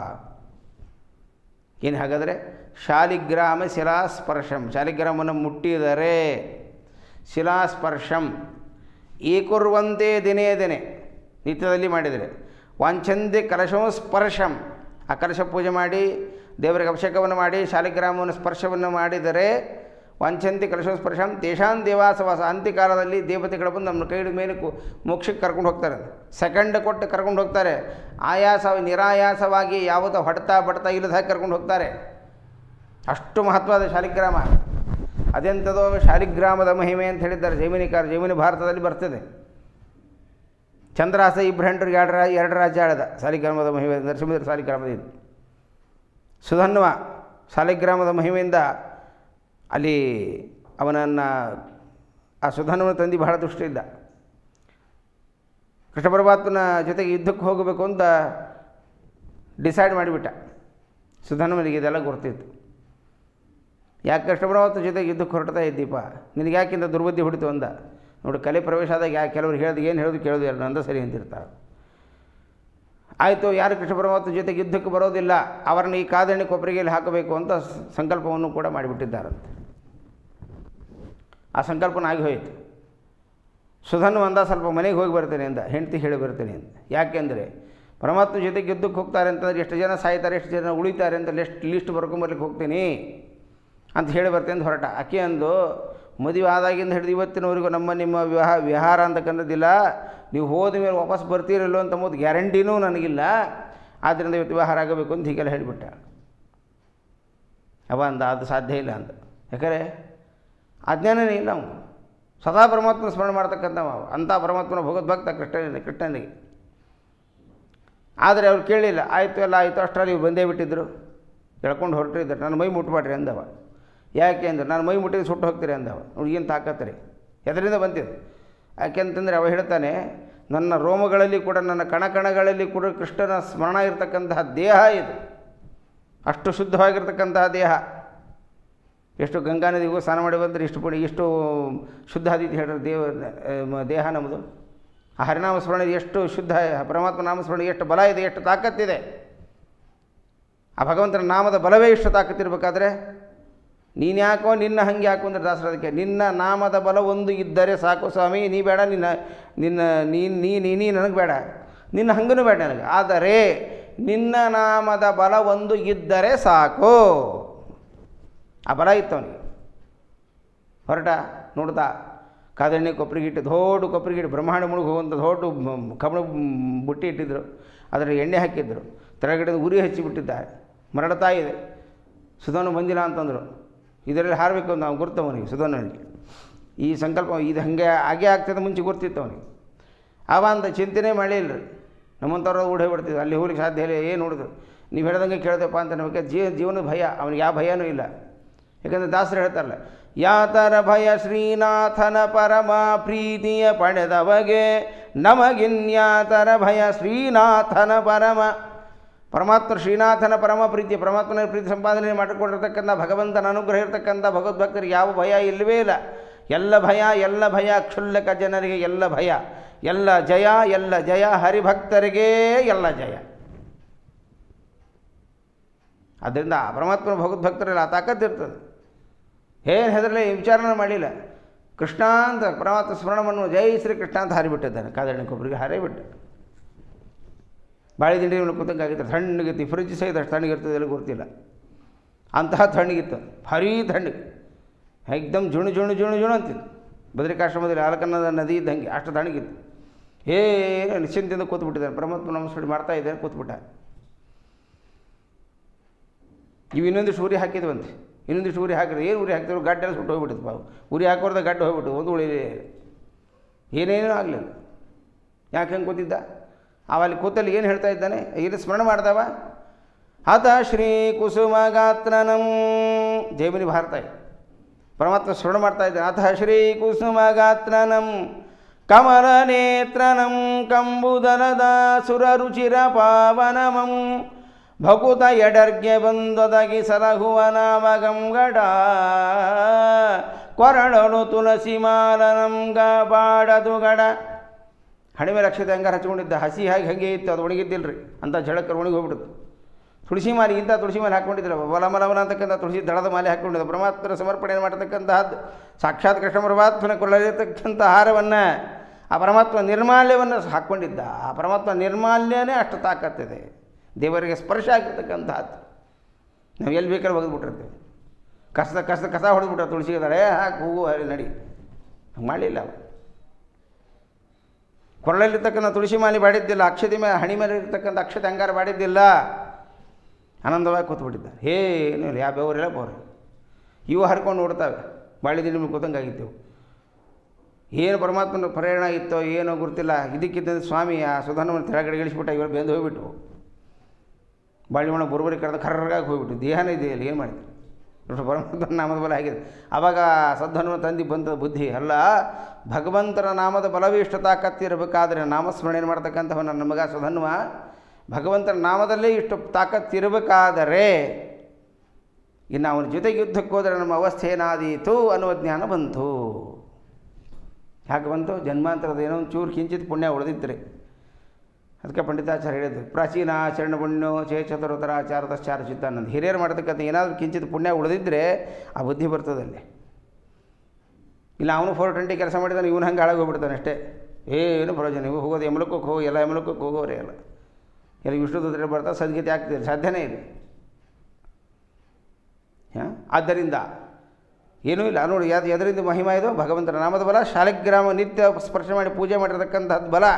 ಏನು ಹಾಗಾದರೆ ಶಾಲಿಗ್ರಾಮ ಶಿಲಾಸ್ಪರ್ಶಂ ಶಾಲಿಗ್ರಾಮವನ್ನು ಮುಟ್ಟಿದರೆ ಶಿಲಾಸ್ಪರ್ಶಂ ಏಕುರ್ವಂತೆ ದಿನೇ ದಿನೇ ನಿತ್ಯದಲ್ಲಿ ಮಾಡಿದರೆ ವಾಂಛಂದೆ ಕಲಶಂ ಸ್ಪರ್ಶಂ ಆ ಕಲಶ ಪೂಜೆ ಮಾಡಿ ದೇವರಿಗೆ ಅಭಿಷೇಕವನ್ನು ಮಾಡಿ ಶಾಲಿಗ್ರಾಮವನ್ನು ಸ್ಪರ್ಶವನ್ನು ಮಾಡಿದರೆ ವಾಂಛಂತಿ ಕಲಶ ಸ್ಪರ್ಶಂ ತೇಷಾನ್ ದೇವಾಸವಾಸ ಅಂತ್ಯಕಾಲದಲ್ಲಿ ದೇವತೆಗಳು ಬಂದು ನಮ್ಮ ಕೈ ಮೇಲೆ ಕು ಮೋಕ್ಷಕ್ಕೆ ಕರ್ಕೊಂಡು ಹೋಗ್ತಾರೆ ಸೆಕೆಂಡ್ ಕೊಟ್ಟು ಕರ್ಕೊಂಡು ಹೋಗ್ತಾರೆ ಆಯಾಸ ನಿರಾಯಾಸವಾಗಿ ಯಾವುದೋ ಹೊಡೆತ ಬಡ್ತಾ ಇಲ್ಲದ ಹಾಕಿ ಕರ್ಕೊಂಡು ಹೋಗ್ತಾರೆ ಅಷ್ಟು ಮಹತ್ವದ ಶಾಲಿಗ್ರಾಮ ಅದೆಂಥದೋ ಶಾಲಿಗ್ರಾಮದ ಮಹಿಮೆ ಅಂತ ಹೇಳಿದ್ದಾರೆ ಜೈಮಿನಿಕಾರ ಜೈಮಿನಿ ಭಾರತದಲ್ಲಿ ಬರ್ತದೆ ಚಂದ್ರಾಸ ಇಬ್ಬರು ಹೆಂಡ್ರಿಗೆ ಎರಡು ರಾ ಎರಡು ರಾಜ್ಯ ಆಳದ ಶಾಲಿಗ್ರಾಮದ ಮಹಿಮೆ ನರಸಿಂಹದ್ರ ಶಾಲಿಗ್ರಾಮದಿಂದ ಸುಧನ್ವ ಶಾಲಿಗ್ರಾಮದ ಮಹಿಮೆಯಿಂದ ಅಲ್ಲಿ ಅವನನ್ನು ಆ ಸುಧನ್ವನ ತಂದೆ ಬಹಳ ದುಷ್ಟ ಇದ್ದ ಕೃಷ್ಣ ಪರಮಾತ್ಮನ ಜೊತೆಗೆ ಯುದ್ಧಕ್ಕೆ ಹೋಗಬೇಕು ಅಂತ ಡಿಸೈಡ್ ಮಾಡಿಬಿಟ್ಟ ಸುಧನ್ವನಿಗೆ ಇದೆಲ್ಲ ಗೊತ್ತಿತ್ತು ಯಾಕೆ ಕೃಷ್ಣ ಪರಮಾತ್ಮ ಜೊತೆಗೆ ಯುದ್ಧಕ್ಕೆ ಹೊರಡ್ತಾ ಇದ್ದೀಪ ನಿನಗೆ ಯಾಕಿಂತ ದುರ್ಬುದ್ಧಿ ಹೊಡಿತು ಅಂದ ನೋಡಿ ಕಲೆ ಪ್ರವೇಶ ಆದಾಗ ಯಾಕೆ ಕೆಲವರು ಹೇಳ್ದು ಏನು ಹೇಳೋದು ಕೇಳೋದು ಎಲ್ಲ ನಂದ ಸರಿ ಅಂತಿರ್ತಾರೆ ಆಯಿತು ಯಾರು ಕೃಷ್ಣ ಪರಮಾತ್ಮ ಜೊತೆಗೆ ಯುದ್ಧಕ್ಕೆ ಬರೋದಿಲ್ಲ ಅವರನ್ನು ಈ ಕಾದಣಿ ಕೊಬ್ಬರಿಗೆಯಲ್ಲಿ ಹಾಕಬೇಕು ಅಂತ ಸ- ಸಂಕಲ್ಪವನ್ನು ಕೂಡ ಮಾಡಿಬಿಟ್ಟಿದ್ದಾರಂತೆ ಆ ಸಂಕಲ್ಪನ ಆಗಿ ಹೋಯಿತು ಸುಧನು ಅಂದ ಸ್ವಲ್ಪ ಮನೆಗೆ ಹೋಗಿ ಬರ್ತೇನೆ ಅಂದ ಹೆಂಡತಿ ಹೇಳಿ ಬರ್ತೇನೆ ಅಂತ ಯಾಕೆಂದರೆ ಪರಮಾತ್ಮ ಜೊತೆಗೆ ಯುದ್ಧಕ್ಕೆ ಹೋಗ್ತಾರೆ ಅಂತಂದ್ರೆ ಎಷ್ಟು ಜನ ಸಾಯ್ತಾರೆ ಎಷ್ಟು ಜನ ಉಳಿತಾರೆ ಅಂತ ಲಿಸ್ಟ್ ಲಿಸ್ಟ್ ಬರ್ಕೊಂಬರ್ಲಿಕ್ಕೆ ಹೋಗ್ತೀನಿ ಅಂತ ಹೇಳಿ ಬರ್ತೇನೆ ಅಂತ ಹೊರಟ ಆಕೆ ಅಂದು ಮದುವೆ ಆದಾಗಿಂದ ಹಿಡಿದು ಇವತ್ತಿನವರೆಗೂ ನಮ್ಮ ನಿಮ್ಮ ವಿವಾಹ ವಿಹಾರ ಅಂತಕ್ಕಂಥದ್ದಿಲ್ಲ ನೀವು ಹೋದ ಮೇಲೆ ವಾಪಸ್ ಬರ್ತೀರಲ್ಲೋ ಅಂತ ಅಂಬೋದು ಗ್ಯಾರಂಟಿನೂ ನನಗಿಲ್ಲ ಆದ್ದರಿಂದ ಇವತ್ತು ವಿವಾಹ ಆಗಬೇಕು ಅಂತ ಹೀಗೆಲ್ಲ ಹೇಳಿಬಿಟ್ಟ ಅವ ಅಂದ ಅದು ಸಾಧ್ಯ ಇಲ್ಲ ಅಂದ ಯಾಕಂದರೆ ಅಜ್ಞಾನನೇ ಇಲ್ಲ ಅವನು ಸದಾ ಪರಮಾತ್ಮನ ಸ್ಮರಣೆ ಮಾಡ್ತಕ್ಕಂಥವ ಅಂಥ ಪರಮಾತ್ಮನ ಭಗವದ್ಭಕ್ತ ಕೃಷ್ಣನಿಗೆ ಕೃಷ್ಣನಿಗೆ ಆದರೆ ಅವ್ರು ಕೇಳಲಿಲ್ಲ ಆಯಿತು ಎಲ್ಲ ಆಯಿತು ಅಷ್ಟರಲ್ಲಿ ಇವ್ರು ಬಂದೇ ಬಿಟ್ಟಿದ್ದರು ಎಳ್ಕೊಂಡು ಹೊರಟಿದ್ದಾರೆ ನನ್ನ ಮೈ ಮುಟ್ಬೇಡ್ರಿ ಅಂದವ ಯಾಕೆ ಅಂದ್ರೆ ನಾನು ಮೈ ಮುಟ್ಟಿದ್ರೆ ಸುಟ್ಟು ಹೋಗ್ತೀರಿ ಅಂದವ ಅವ್ನು ಏನು ತಾಕತ್ರಿ ಎದರಿಂದ ಬಂತಿದ್ದು ಯಾಕೆಂತಂದರೆ ಅವ ಹೇಳ್ತಾನೆ ನನ್ನ ರೋಮಗಳಲ್ಲಿ ಕೂಡ ನನ್ನ ಕಣಕಣಗಳಲ್ಲಿ ಕೂಡ ಕೃಷ್ಣನ ಸ್ಮರಣ ಇರತಕ್ಕಂತಹ ದೇಹ ಇದು ಅಷ್ಟು ಶುದ್ಧವಾಗಿರ್ತಕ್ಕಂತಹ ದೇಹ ಎಷ್ಟು ಗಂಗಾ ನದಿಗೂ ಸ್ನಾನ ಮಾಡಿ ಬಂದರೆ ಇಷ್ಟು ಪುಡಿ ಇಷ್ಟು ಶುದ್ಧ ಆದೀತು ಹೇಳಿದ್ರೆ ದೇವ ಮ- ದೇಹ ನಮ್ಮದು ಆ ಹರಿನಾಮ ಸ್ಮರಣೆ ಎಷ್ಟು ಶುದ್ಧ ಪರಮಾತ್ಮ ನಾಮಸ್ಮರಣೆ ಎಷ್ಟು ಬಲ ಇದೆ ಎಷ್ಟು ತಾಕತ್ತಿದೆ ಆ ಭಗವಂತನ ನಾಮದ ಬಲವೇ ಇಷ್ಟು ತಾಕತ್ತಿರಬೇಕಾದ್ರೆ ನೀನು ಯಾಕೋ ನಿನ್ನ ಹಂಗೆ ಯಾಕೋ ಅಂದ್ರೆ ದಾಸರು ಅದಕ್ಕೆ ನಿನ್ನ ನಾಮದ ಬಲ ಒಂದು ಇದ್ದರೆ ಸಾಕು ಸ್ವಾಮಿ ನೀ ಬೇಡ ನಿನ್ನ ನಿನ್ನ ನೀನು ನೀ ನೀ ನೀ ನನಗೆ ಬೇಡ ನಿನ್ನ ಹಂಗನೂ ಬೇಡ ನನಗೆ ಆದರೆ ನಿನ್ನ ನಾಮದ ಬಲ ಒಂದು ಇದ್ದರೆ ಸಾಕು ಆ ಬಲ ಇತ್ತು ಅವನಿಗೆ ಹೊರಟ ನೋಡ್ದ ಕಾದಣ್ಣೆ ಕೊಪ್ಪರಿಗಿಟ್ಟು ದೊಡ್ಡ ಕೊಪ್ಪರಿಗಿಟ್ಟು ಬ್ರಹ್ಮಾಂಡ ಮುಳುಗು ಹೋಗುವಂಥ ದೊಡ್ಡ ಮ್- ಕಬ್ಬಣ ಮ್- ಬುಟ್ಟಿ ಇಟ್ಟಿದ್ದರು ಅದರ ಎಣ್ಣೆ ಹಾಕಿದ್ರು ತೆಳಗಡೆ ಉರಿ ಹಚ್ಚಿಬಿಟ್ಟಿದ್ದಾರೆ ಮರಡ್ತಾ ಇದೆ ಸುಧನು ಬಂದಿಲ್ಲ ಅಂತಂದರು ಇದರಲ್ಲಿ ಹಾರಬೇಕು ಅಂತ ಅವ್ನು ಗುರ್ತು ಅವನಿಗೆ ಸುಧನಲ್ಲಿ ಈ ಸಂಕಲ್ಪ ಇದು ಹಾಗೆ ಹಾಗೆ ಆಗ್ತದೆ ಮುಂಚೆ ಗೊತ್ತಿತ್ತು ಅವನಿಗೆ ಅವ ಅಂತ ಚಿಂತನೆ ಮಾಡಿಲ್ಲ ರೀ ನಮ್ಮಂಥವ್ರು ಓಡಿ ಹೋಗ್ಬಿಡ್ತಿದ್ವಿ ಅಲ್ಲಿ ಹೋಗ್ಲಿಕ್ಕೆ ಸಾಧ್ಯ ಇಲ್ಲ ಏನು ನೋಡಿದ್ರು ನೀವು ಹೇಳ್ದಂಗೆ ಕೇಳ್ದಪ್ಪ ಅಂತ ನಮಗೆ ಜೀವ ಜೀವನದ ಭಯ ಅವನಿಗೆ ಯಾವ ಭಯನೂ ಇಲ್ಲ ಯಾಕಂದರೆ ದಾಸರು ಹೇಳ್ತಾರಲ್ಲ ಯಾತರ ಭಯ ಶ್ರೀನಾಥನ ಪರಮ ಪ್ರೀತಿಯ ಪಡೆದವಗೆ ನಮಗಿನ್ಯಾತರ ಭಯ ಶ್ರೀನಾಥನ ಪರಮ ಪರಮಾತ್ಮ ಶ್ರೀನಾಥನ ಪರಮ ಪ್ರೀತಿ ಪರಮಾತ್ಮನ ಪ್ರೀತಿ ಸಂಪಾದನೆ ಮಾಡಿಕೊಂಡಿರ್ತಕ್ಕಂಥ ಭಗವಂತನ ಅನುಗ್ರಹ ಇರತಕ್ಕಂಥ ಭಗವದ್ಭಕ್ತರಿಗೆ ಯಾವ ಭಯ ಇಲ್ಲವೇ ಇಲ್ಲ ಎಲ್ಲ ಭಯ ಎಲ್ಲ ಭಯ ಕ್ಷುಲ್ಲಕ ಜನರಿಗೆ ಎಲ್ಲ ಭಯ ಎಲ್ಲ ಜಯ ಎಲ್ಲ ಜಯ ಹರಿಭಕ್ತರಿಗೆ ಎಲ್ಲ ಜಯ ಆದ್ದರಿಂದ ಆ ಪರಮಾತ್ಮನ ಭಗವದ್ಭಕ್ತರಲ್ಲಿ ಆ ತಾಕತ್ತಿರ್ತದೆ ಏನು ಹೆದರಲಿ ವಿಚಾರಣೆ ಮಾಡಿಲ್ಲ ಕೃಷ್ಣ ಅಂತ ಪರಮಾತ್ಮ ಸ್ಮರಣವನ್ನು ಜೈ ಶ್ರೀ ಕೃಷ್ಣ ಅಂತ ಹಾರಿಬಿಟ್ಟಿದ್ದಾನೆ ಕಾದಣ್ಣ ಕೊಬ್ಬರಿಗೆ ಹಾರೇ ಬಾಳೆ ದಿಂಡಿ ಮೇಲೆ ಕೂತಂಗೆ ಆಗಿತ್ತು ತಣ್ಣಗಿತ್ತು ಫ್ರಿಜ್ ಸಹಿತ ಅಷ್ಟು ತಣ್ಣಗಿರ್ತದೆ ಎಲ್ಲ ಗೊತ್ತಿಲ್ಲ ಅಂತಹ ತಣ್ಣಗಿತ್ತು ಭಾರೀ ತಣ್ಣಗೆ ಏಕ್ದಮ್ ಜುಣು ಜುಣು ಜುಣು ಜುಣು ಅಂತಿತ್ತು ಬದ್ರಿಕಾಶ್ರಮದಲ್ಲಿ ಆಲಕನ್ನದ ನದಿ ಇದ್ದಂಗೆ ಅಷ್ಟು ತಣ್ಣಗಿತ್ತು ಏನು ನಿಶ್ಚಿಂತೆಯಿಂದ ಕೂತ್ಬಿಟ್ಟಿದ್ದಾನೆ ಪರಮಾತ್ಮ ನಮಸ್ಕಾರ ಮಾಡ್ತಾ ಇದ್ದಾನೆ ಕೂತ್ಬಿಟ್ಟ ಇವು ಇನ್ನೊಂದಿಷ್ಟು ಉರಿ ಹಾಕಿದ್ವಂತೆ ಇನ್ನೊಂದಿಷ್ಟು ಉರಿ ಹಾಕಿದ್ರೆ ಏನು ಉರಿ ಹಾಕಿದ್ರು ಗಡ್ಡೆ ಎಲ್ಲ ಸುಟ್ಟು ಹೋಗ್ಬಿಟ್ಟಿತ್ತು ಪಾವು ಉರಿ ಹಾಕೋರ್ದ ಗಡ್ಡೆ ಹೋಗ್ಬಿಟ್ಟು ಒಂದು ಉಳಿಲೇ ಏನೇನೂ ಆಗಲಿಲ್ಲ ಯಾಕೆ ಹಂಗೆ ಕೂತಿದ್ದ ಅವ ಅಲ್ಲಿ ಕೂತಲ್ಲಿ ಏನು ಹೇಳ್ತಾ ಇದ್ದಾನೆ ಇಲ್ಲಿ ಸ್ಮರಣೆ ಮಾಡ್ದವ ಹತ ಶ್ರೀ ಕುಸುಮ ಗಾತ್ರನಂ ಜೈಮಿನಿ ಭಾರತ ಇದೆ. ಪರಮಾತ್ಮ ಸ್ಮರಣೆ ಮಾಡ್ತಾ ಇದ್ದಾನೆ ಅಥ ಶ್ರೀ ಕುಸುಮ ಗಾತ್ರನಂ ಕಮಲ ನೇತ್ರನಂ ಕಂಬುದರದ ಸುರರುಚಿರ ಪಾವನಮಂ ಭಕುತ ಎಡರ್ಗೆ ಬಂದೊದಗಿ ಸಲಹುವ ನಾಮಗಂಗಡ ಕೊರಳನು ತುಳಸಿ ಮಾಲನಂ ಗ ಬಾಡದು ಗಡ ಹಣೆ ಮೇಲೆ ಅಕ್ಷತೆ ಹಂಗಾರೆ ಹಚ್ಕೊಂಡಿದ್ದ ಹಸಿ ಹಾಗೆ ಹಾಗೆ ಇತ್ತು ಅದು ಒಣಗಿದ್ದಿಲ್ಲ ರೀ ಅಂತ ಝಳಕ್ಕೆ ಒಣಗಿ ಹೋಗ್ಬಿಡುತ್ತೆ ತುಳಸಿ ಮಾಲೆ ಇಂಥ ತುಳಸಿ ಮಾಲೆ ಹಾಕ್ಕೊಂಡಿದ್ದಿಲ್ಲ ಬಲಮಲವನ ಅಂತಕ್ಕಂಥ ತುಳಸಿ ದಳದ ಮಾಲೆ ಹಾಕ್ಕೊಂಡಿದ್ದ ಪರಮಾತ್ಮನ ಸಮರ್ಪಣೆ ಮಾಡತಕ್ಕಂತಹದ್ದು ಸಾಕ್ಷಾತ್ ಕೃಷ್ಣ ಪರಮಾತ್ಮನ ಕೊಳ್ಳಲಿರ್ತಕ್ಕಂಥ ಹಾರವನ್ನು ಆ ಪರಮಾತ್ಮ ನಿರ್ಮಾಲ್ಯವನ್ನು ಹಾಕ್ಕೊಂಡಿದ್ದ ಆ ಪರಮಾತ್ಮ ನಿರ್ಮಾಲ್ಯನೇ ಅಷ್ಟು ತಾಕತ್ತಿದೆ ದೇವರಿಗೆ ಸ್ಪರ್ಶ ಆಗಿರ್ತಕ್ಕಂಥದ್ದು ನಾವು ಎಲ್ಲಿ ಬೇಕಾದ್ರೆ ಒಗೆದ್ಬಿಟ್ಟಿರ್ತೀವಿ ಕಸದ ಕಸದ ಕಸ ಹೊಡೆದ್ಬಿಟ್ರೆ ತುಳಸಿ ಇದ್ದಾಳೆ ಹಾಕಿ ಹೂವು ಅಲ್ಲಿ ನಡಿ ಹಂಗೆ ಮಾಡಲಿಲ್ಲ ಅವ ಕೊರಳಲ್ಲಿರ್ತಕ್ಕಂಥ ತುಳಸಿ ಮಾಲೆ ಬಾಡಿದ್ದಿಲ್ಲ ಅಕ್ಷತೆ ಮೇಲೆ ಹಣಿ ಮೇಲೆ ಇರ್ತಕ್ಕಂಥ ಅಕ್ಷತೆ ಅಂಗಾರ ಬಾಡಿದ್ದಿಲ್ಲ ಆನಂದವಾಗಿ ಕೂತ್ಬಿಟ್ಟಿದ್ದ ಏನು ಇಲ್ಲ ಯಾವ ಬೆವರಿಲ್ಲ ಬೋರೆ ಇವು ಹರ್ಕೊಂಡು ನೋಡ್ತಾವೆ ಬಾಳಿ ದಿನ ಮೇಲೆ ಕೂತಂಗಾಗಿದ್ದೆವು ಏನು ಪರಮಾತ್ಮನ ಪ್ರೇರಣ ಇತ್ತೋ ಏನೋ ಗುರ್ತಿಲ್ಲ ಇದಕ್ಕಿದ್ದ ಸ್ವಾಮಿ ಆ ಸುಧಾನವನ್ನು ತೆಳಗಡೆ ಇಳಿಸ್ಬಿಟ್ಟ ಇವರು ಬೆಂದು ಹೋಗ್ಬಿಟ್ಟು ಬಾಳಿಮಣ ಬುರ್ಬರಿ ಕರೆದ ಕರ್ರಗಾಗಿ ಹೋಗ್ಬಿಟ್ಟು ದೇಹನೇ ಇದೆಯಲ್ಲ ಏನು ಮಾಡಿದ್ರು ನೋಡಿ ಪರಮಾತ್ಮನ ನಾಮದ ಬಲ ಆಗಿದೆ ಆವಾಗ ಸದ್ಧನುವ ತಂದಿ ಬಂದ ಬುದ್ಧಿ ಅಲ್ಲ ಭಗವಂತನ ನಾಮದ ಬಲವೇ ಇಷ್ಟು ತಾಕತ್ತಿರಬೇಕಾದ್ರೆ ನಾಮಸ್ಮರಣೆ ಮಾಡ್ತಕ್ಕಂಥವ ನನ್ನ ಮಗ ಸುಧನ್ವ ಭಗವಂತನ ನಾಮದಲ್ಲೇ ಇಷ್ಟು ತಾಕತ್ತಿರಬೇಕಾದರೆ ಇನ್ನು ಅವನ ಜೊತೆಗೆ ಯುದ್ಧಕ್ಕೆ ಹೋದರೆ ನಮ್ಮ ಅವಸ್ಥೆ ಏನಾದೀತು ಅನ್ನುವ ಜ್ಞಾನ ಬಂತು ಯಾಕೆ ಬಂತು ಜನ್ಮಾಂತರದ ಏನೋ ಒಂದು ಚೂರು ಕಿಂಚಿತ್ ಪುಣ್ಯ ಉಳಿದಿತ್ತು ರೀ ಅದಕ್ಕೆ ಪಂಡಿತಾಚಾರ್ಯ ಹೇಳಿದ್ರು ಪ್ರಾಚೀನ ಆಚರಣ ಪುಣ್ಯೋ ಚೇ ಚತುರತರಾಚಾರದಶ್ಚಾರ ಚಿತ್ತಾನಂದ ಹಿರಿಯರು ಮಾಡ್ತಕ್ಕಂಥ ಏನಾದರೂ ಕಿಂಚಿತ್ ಪುಣ್ಯ ಉಳಿದಿದ್ದರೆ ಆ ಬುದ್ಧಿ ಬರ್ತದಲ್ಲಿ ಇಲ್ಲ ಅವನು ಫೋರ್ ಟ್ವೆಂಟಿ ಕೆಲಸ ಮಾಡಿದಾನೆ ಇವನು ಹಂಗೆ ಹಾಳಾಗಿ ಹೋಗ್ಬಿಡ್ತಾನೆ ಅಷ್ಟೇ ಏನು ಪ್ರಯೋಜನ ಇವು ಹೋಗೋದು ಯಮಲಕ್ಕಕ್ಕೆ ಹೋಗಿ ಎಲ್ಲ ಯಮಲಕ್ಕಕ್ಕೆ ಹೋಗೋರೇ ಎಲ್ಲ ಎಲ್ಲ ವಿಷ್ಣು ದೂತರು ಬರ್ತಾ ಸದ್ಗತಿ ಆಗ್ತಿದೆ ಸಾಧ್ಯನೇ ಇದೆ ಹಾಂ ಆದ್ದರಿಂದ ಏನೂ ಇಲ್ಲ ನೋಡಿ ಯಾವ್ದು ಎದರಿಂದ ಮಹಿಮಾ ಇದು ಭಗವಂತನ ನಾಮದ ಬಲ ಶಾಲಿಗ್ರಾಮ ನಿತ್ಯ ಸ್ಪರ್ಶ ಮಾಡಿ ಪೂಜೆ ಮಾಡಿರ್ತಕ್ಕಂಥದ್ದು ಬಲ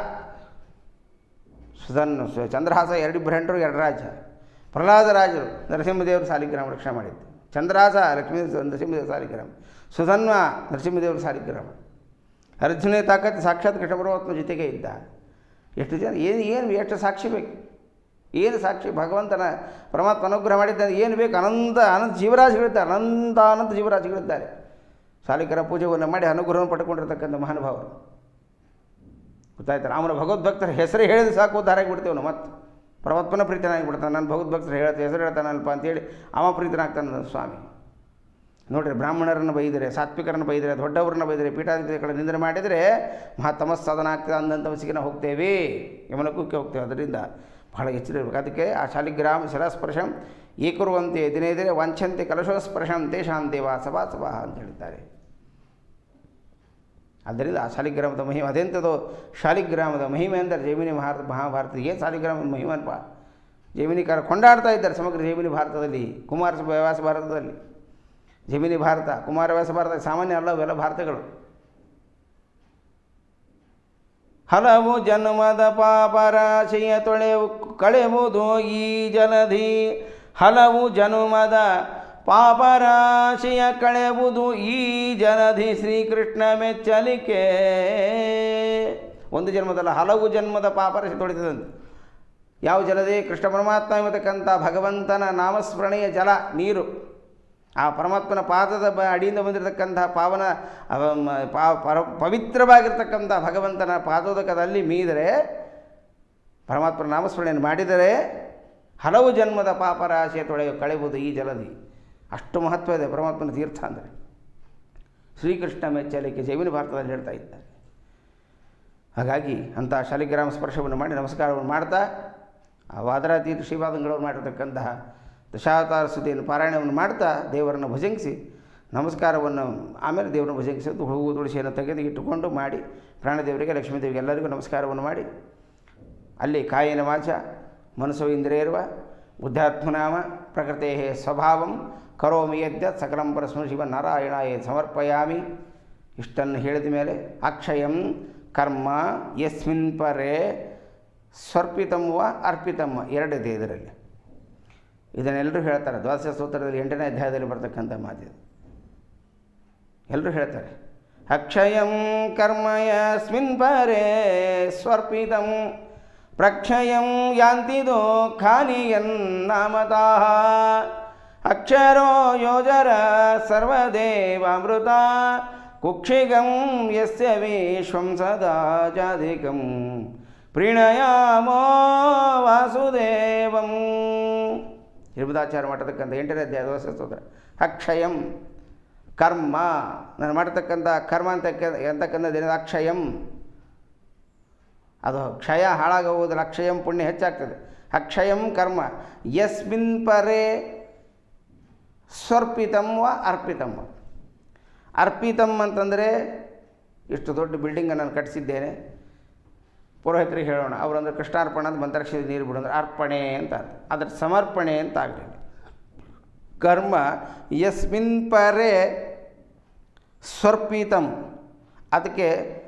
ಸುಧನ್ ಚಂದ್ರಹಾಸ ಎರಡಿಬ್ಬರು ಹೆಂಡರು ಎರಡು ರಾಜ ಪ್ರಹ್ಲಾದ ರಾಜರು ನರಸಿಂಹದೇವರು ಸಾಲಿಗ್ರಾಮ ರಕ್ಷಣೆ ಮಾಡಿದ್ದು ಚಂದ್ರಹಾಸ ಲಕ್ಷ್ಮೀ ನರಸಿಂಹದೇವ ಸಾಲಿಗ್ರಾಮ ಸುಧನ್ವ ನರಸಿಂಹದೇವರು ಸಾಲಿಗ್ರಾಮ ಅರ್ಜುನ ತಾಕತ್ತು ಸಾಕ್ಷಾತ್ ಕೃಷ್ಣ ಪರಮಾತ್ಮ ಜೊತೆಗೆ ಇದ್ದ ಎಷ್ಟು ಜನ ಏನು ಏನು ಎಷ್ಟು ಸಾಕ್ಷಿ ಬೇಕು ಏನು ಸಾಕ್ಷಿ ಭಗವಂತನ ಪರಮಾತ್ಮ ಅನುಗ್ರಹ ಮಾಡಿದ್ದಾನೆ ಏನು ಬೇಕು ಅನಂತ ಅನಂತ ಜೀವರಾಶಿಗಳಿದ್ದಾರೆ ಅನಂತ ಅನಂತ ಜೀವರಾಶಿಗಳಿದ್ದಾರೆ ಸಾಲಿಕರ ಪೂಜೆಯನ್ನು ಮಾಡಿ ಅನುಗ್ರಹವನ್ನು ಪಡ್ಕೊಂಡಿರ್ತಕ್ಕಂಥ ಮಹಾನುಭಾವರು ಗೊತ್ತಾಯ್ತು ರಾಮನ ಭಗವದ್ಭಕ್ತರ ಹೆಸರು ಹೇಳಿದ್ರೆ ಸಾಕು ಉದ್ಧಾರ ಆಗಿಬಿಡ್ತೇವೆ ನಾವು ಮತ್ತೆ ಪರಮಾತ್ಮನ ಪ್ರೀತನಾಗಿಬಿಡ್ತಾನೆ ನಾನು ಭಗವದ್ಭಕ್ತರು ಹೇಳ್ತೆ ಹೆಸರು ಹೇಳ್ತಾನಲ್ಪ ಅಂತೇಳಿ ಅವ ಪ್ರೀತನಾಗ್ತಾನೆ ನನ್ನ ಸ್ವಾಮಿ ನೋಡಿರಿ ಬ್ರಾಹ್ಮಣರನ್ನು ಬೈದರೆ ಸಾತ್ವಿಕರನ್ನು ಬೈದರೆ ದೊಡ್ಡವರನ್ನ ಬೈದರೆ ಪೀಠಾಧಿಪತಿಗಳ ನಿಂದನೆ ಮಾಡಿದರೆ ಮಹಾ ತಮಸ್ಸಾಧನ ಆಗ್ತದೆ ಅಂದಂಥ ವಸಿಗೆ ಹೋಗ್ತೇವೆ ಯಮನಕ್ಕೂಕ್ಕೆ ಹೋಗ್ತೇವೆ ಅದರಿಂದ ಬಹಳ ಎಚ್ಚರ ಇರಬೇಕು ಅದಕ್ಕೆ ಆ ಶಾಲಿಗ್ರಾಮ ಶಿಲಾಸ್ಪರ್ಶಂ ಏಕುರುವಂತೆ ದಿನೇ ದಿನೇ ವಂಚಂತೆ ಕಲಶೋಸ್ಪರ್ಶಂ ತೇಷಾಂ ದೇವ ಸಭಾ ಸಭಾ ಅಂತ ಹೇಳಿದ್ದಾರೆ ಆದ್ದರಿಂದ ಆ ಶಾಲಿಗ್ರಾಮದ ಮಹಿಮೆ ಅದೆಂಥದ್ದು ಶಾಲಿಗ್ರಾಮದ ಮಹಿಮೆ ಅಂದರೆ ಜೈಮಿನಿ ಭಾರತ ಮಹಾಭಾರತ ಏನು ಶಾಲಿಗ್ರಾಮದ ಮಹಿಮನಪ್ಪ ಜೈಮಿನಿಕಾರ ಕೊಂಡಾಡ್ತಾ ಇದ್ದಾರೆ ಸಮಗ್ರ ಜೈಮಿನಿ ಭಾರತದಲ್ಲಿ ಕುಮಾರ ವ್ಯಾಸ ಭಾರತದಲ್ಲಿ ಜೈಮಿನಿ ಭಾರತ ಕುಮಾರ ವ್ಯಾಸ ಭಾರತ ಸಾಮಾನ್ಯ ಅಲ್ಲ ಅವೆಲ್ಲ ಭಾರತಗಳು ಹಲವು ಜನ್ಮದ ಪಾಪರಾಶಿಯ ತೊಳೆವು ಕಳೆವುದು ಈ ಜಲಧಿ ಹಲವು ಜನ್ಮದ ಪಾಪರಾಶಿಯ ಕಳೆವುದು ಈ ಜಲಧಿ ಶ್ರೀಕೃಷ್ಣ ಮೆಚ್ಚಲಿಕೆ ಒಂದು ಜನ್ಮದಲ್ಲ ಹಲವು ಜನ್ಮದ ಪಾಪರಾಶಿ ತೊಳಿತದಂತೆ ಯಾವ ಜಲದಿ ಕೃಷ್ಣ ಪರಮಾತ್ಮ ಎಂಬತಕ್ಕಂಥ ಭಗವಂತನ ನಾಮಸ್ಮರಣೆಯ ಜಲ ನೀರು ಆ ಪರಮಾತ್ಮನ ಪಾದದ ಬ ಅಡಿಯಿಂದ ಬಂದಿರತಕ್ಕಂಥ ಪಾವನ ಅವ ಮ- ಪಾ ಪರ ಪವಿತ್ರವಾಗಿರ್ತಕ್ಕಂಥ ಭಗವಂತನ ಪಾದೋದಕದಲ್ಲಿ ಮೀದರೆ ಪರಮಾತ್ಮನ ನಾಮಸ್ಮರಣೆಯನ್ನು ಮಾಡಿದರೆ ಹಲವು ಜನ್ಮದ ಪಾಪರಾಶಿಯ ತೊಳೆಯು ಕಳೆಯುವುದು ಈ ಜಲದಿ ಅಷ್ಟು ಮಹತ್ವ ಇದೆ ಪರಮಾತ್ಮನ ತೀರ್ಥ ಅಂದರೆ ಶ್ರೀಕೃಷ್ಣ ಮೆಚ್ಚಲಿಕೆ ಜೈವಿನ ಭಾರತದಲ್ಲಿ ಹೇಳ್ತಾ ಇದ್ದಾರೆ ಹಾಗಾಗಿ ಅಂಥ ಶಾಲಿಗ್ರಾಮ ಸ್ಪರ್ಶವನ್ನು ಮಾಡಿ ನಮಸ್ಕಾರವನ್ನು ಮಾಡ್ತಾ ಆ ವಾದರಾತೀತ ಶ್ರೀಪಾದಂಗಳವ್ರು ಮಾಡಿರ್ತಕ್ಕಂತಹ ದಶಾವತಾರ ಸ್ತುತಿಯನ್ನು ಪಾರಾಯಣವನ್ನು ಮಾಡ್ತಾ ದೇವರನ್ನು ಭುಜಂಗಿಸಿ ನಮಸ್ಕಾರವನ್ನು ಆಮೇಲೆ ದೇವರನ್ನು ಭುಜಂಗಿಸಿದ್ದು ಹೂವು ತುಳಸಿಯನ್ನು ತೆಗೆದು ಇಟ್ಟುಕೊಂಡು ಮಾಡಿ ಪ್ರಾಣದೇವರಿಗೆ ಲಕ್ಷ್ಮೀದೇವಿಗೆ ಎಲ್ಲರಿಗೂ ನಮಸ್ಕಾರವನ್ನು ಮಾಡಿ ಅಲ್ಲಿ ಕಾಯಿನ ವಾಚ ಮನಸ್ಸು ಇಂದ್ರಿಯರ್ವ ಬುದ್ಧಾತ್ಮನಾಮ ಪ್ರಕೃತೆ ಸ್ವಭಾವಂ ಕರೋಮಿ ಯದ್ಯತ್ ಸಕಲಂ ಪರಸ್ಮ ಶಿವ ನಾರಾಯಣಾಯ ಸಮರ್ಪಯಾಮಿ ಇಷ್ಟನ್ನು ಹೇಳಿದ ಮೇಲೆ ಅಕ್ಷಯಂ ಕರ್ಮ ಯಸ್ಮಿನ್ ಪರೇ ಸ್ವರ್ಪಿತಂ ವ ಅರ್ಪಿತಂ ವ ಎರಡಿದೆ ಇದರಲ್ಲಿ ಇದನ್ನೆಲ್ಲರೂ ಹೇಳ್ತಾರೆ ದ್ವಾದಶ ಸ್ತೋತ್ರದಲ್ಲಿ ಎಂಟನೇ ಅಧ್ಯಾಯದಲ್ಲಿ ಬರ್ತಕ್ಕಂಥ ಮಾತಿದು ಎಲ್ಲರೂ ಹೇಳ್ತಾರೆ ಅಕ್ಷಯಂ ಕರ್ಮ ಯಸ್ಮಿನ್ ಪರೇ ಸ್ವರ್ಪಿತಂ ಪ್ರಕ್ಷಯಂ ಯಾಂತಿ ದುಃಖಾನಿ ಯನ್ನಾಮತಃ ಅಕ್ಷರೋ ಯೋಜರ ಸರ್ವದೇವಾಮೃತ ಕುಕ್ಷಿಗಂ ಯಸ್ಯ ವಿಶ್ವಂ ಸದಾ ಜಾಧಿಕಂ ಪ್ರೀಣಯಾಮೋ ವಾಸುದೇವಂ ಹಿರಿಬದಾಚಾರ ಮಾಡತಕ್ಕಂಥ ಎಂಟನೇ ಅಧ್ಯಾಯ ದೋಷ ಸ್ತೋತ್ರ ಅಕ್ಷಯಂ ಕರ್ಮ ನಾನು ಮಾಡತಕ್ಕಂಥ ಕರ್ಮ ಅಂತ ಅಂತಕ್ಕಂಥದ್ದೇನಿದೆ ಅಕ್ಷಯಂ ಅದು ಕ್ಷಯ ಹಾಳಾಗುವುದಿಲ್ಲ ಅಕ್ಷಯಂ ಪುಣ್ಯ ಹೆಚ್ಚಾಗ್ತದೆ ಅಕ್ಷಯಂ ಕರ್ಮ ಯಸ್ಮಿನ್ ಪರೇ ಸ್ವರ್ಪಿತಂ ವ ಅರ್ಪಿತಂ ವ. ಅರ್ಪಿತಂ ಅಂತಂದರೆ ಇಷ್ಟು ದೊಡ್ಡ ಬಿಲ್ಡಿಂಗ್ ನಾನು ಕಟ್ಟಿಸಿದ್ದೇನೆ ಪುರೋಹಿತರಿಗೆ ಹೇಳೋಣ ಅವರಂದ್ರೆ ಕೃಷ್ಣಾರ್ಪಣ ಅಂತ ಮಂತ್ರಾಕ್ಷರಿ ನೀರು ಬಿಡೋದ್ರೆ ಅರ್ಪಣೆ ಅಂತ ಅರ್ಥ. ಅದರ ಸಮರ್ಪಣೆ ಅಂತ ಆಗಲಿಲ್ಲ ಕರ್ಮ ಯಸ್ಮಿನ್ ಪರೇ ಸ್ವರ್ಪಿತಂ ಅದಕ್ಕೆ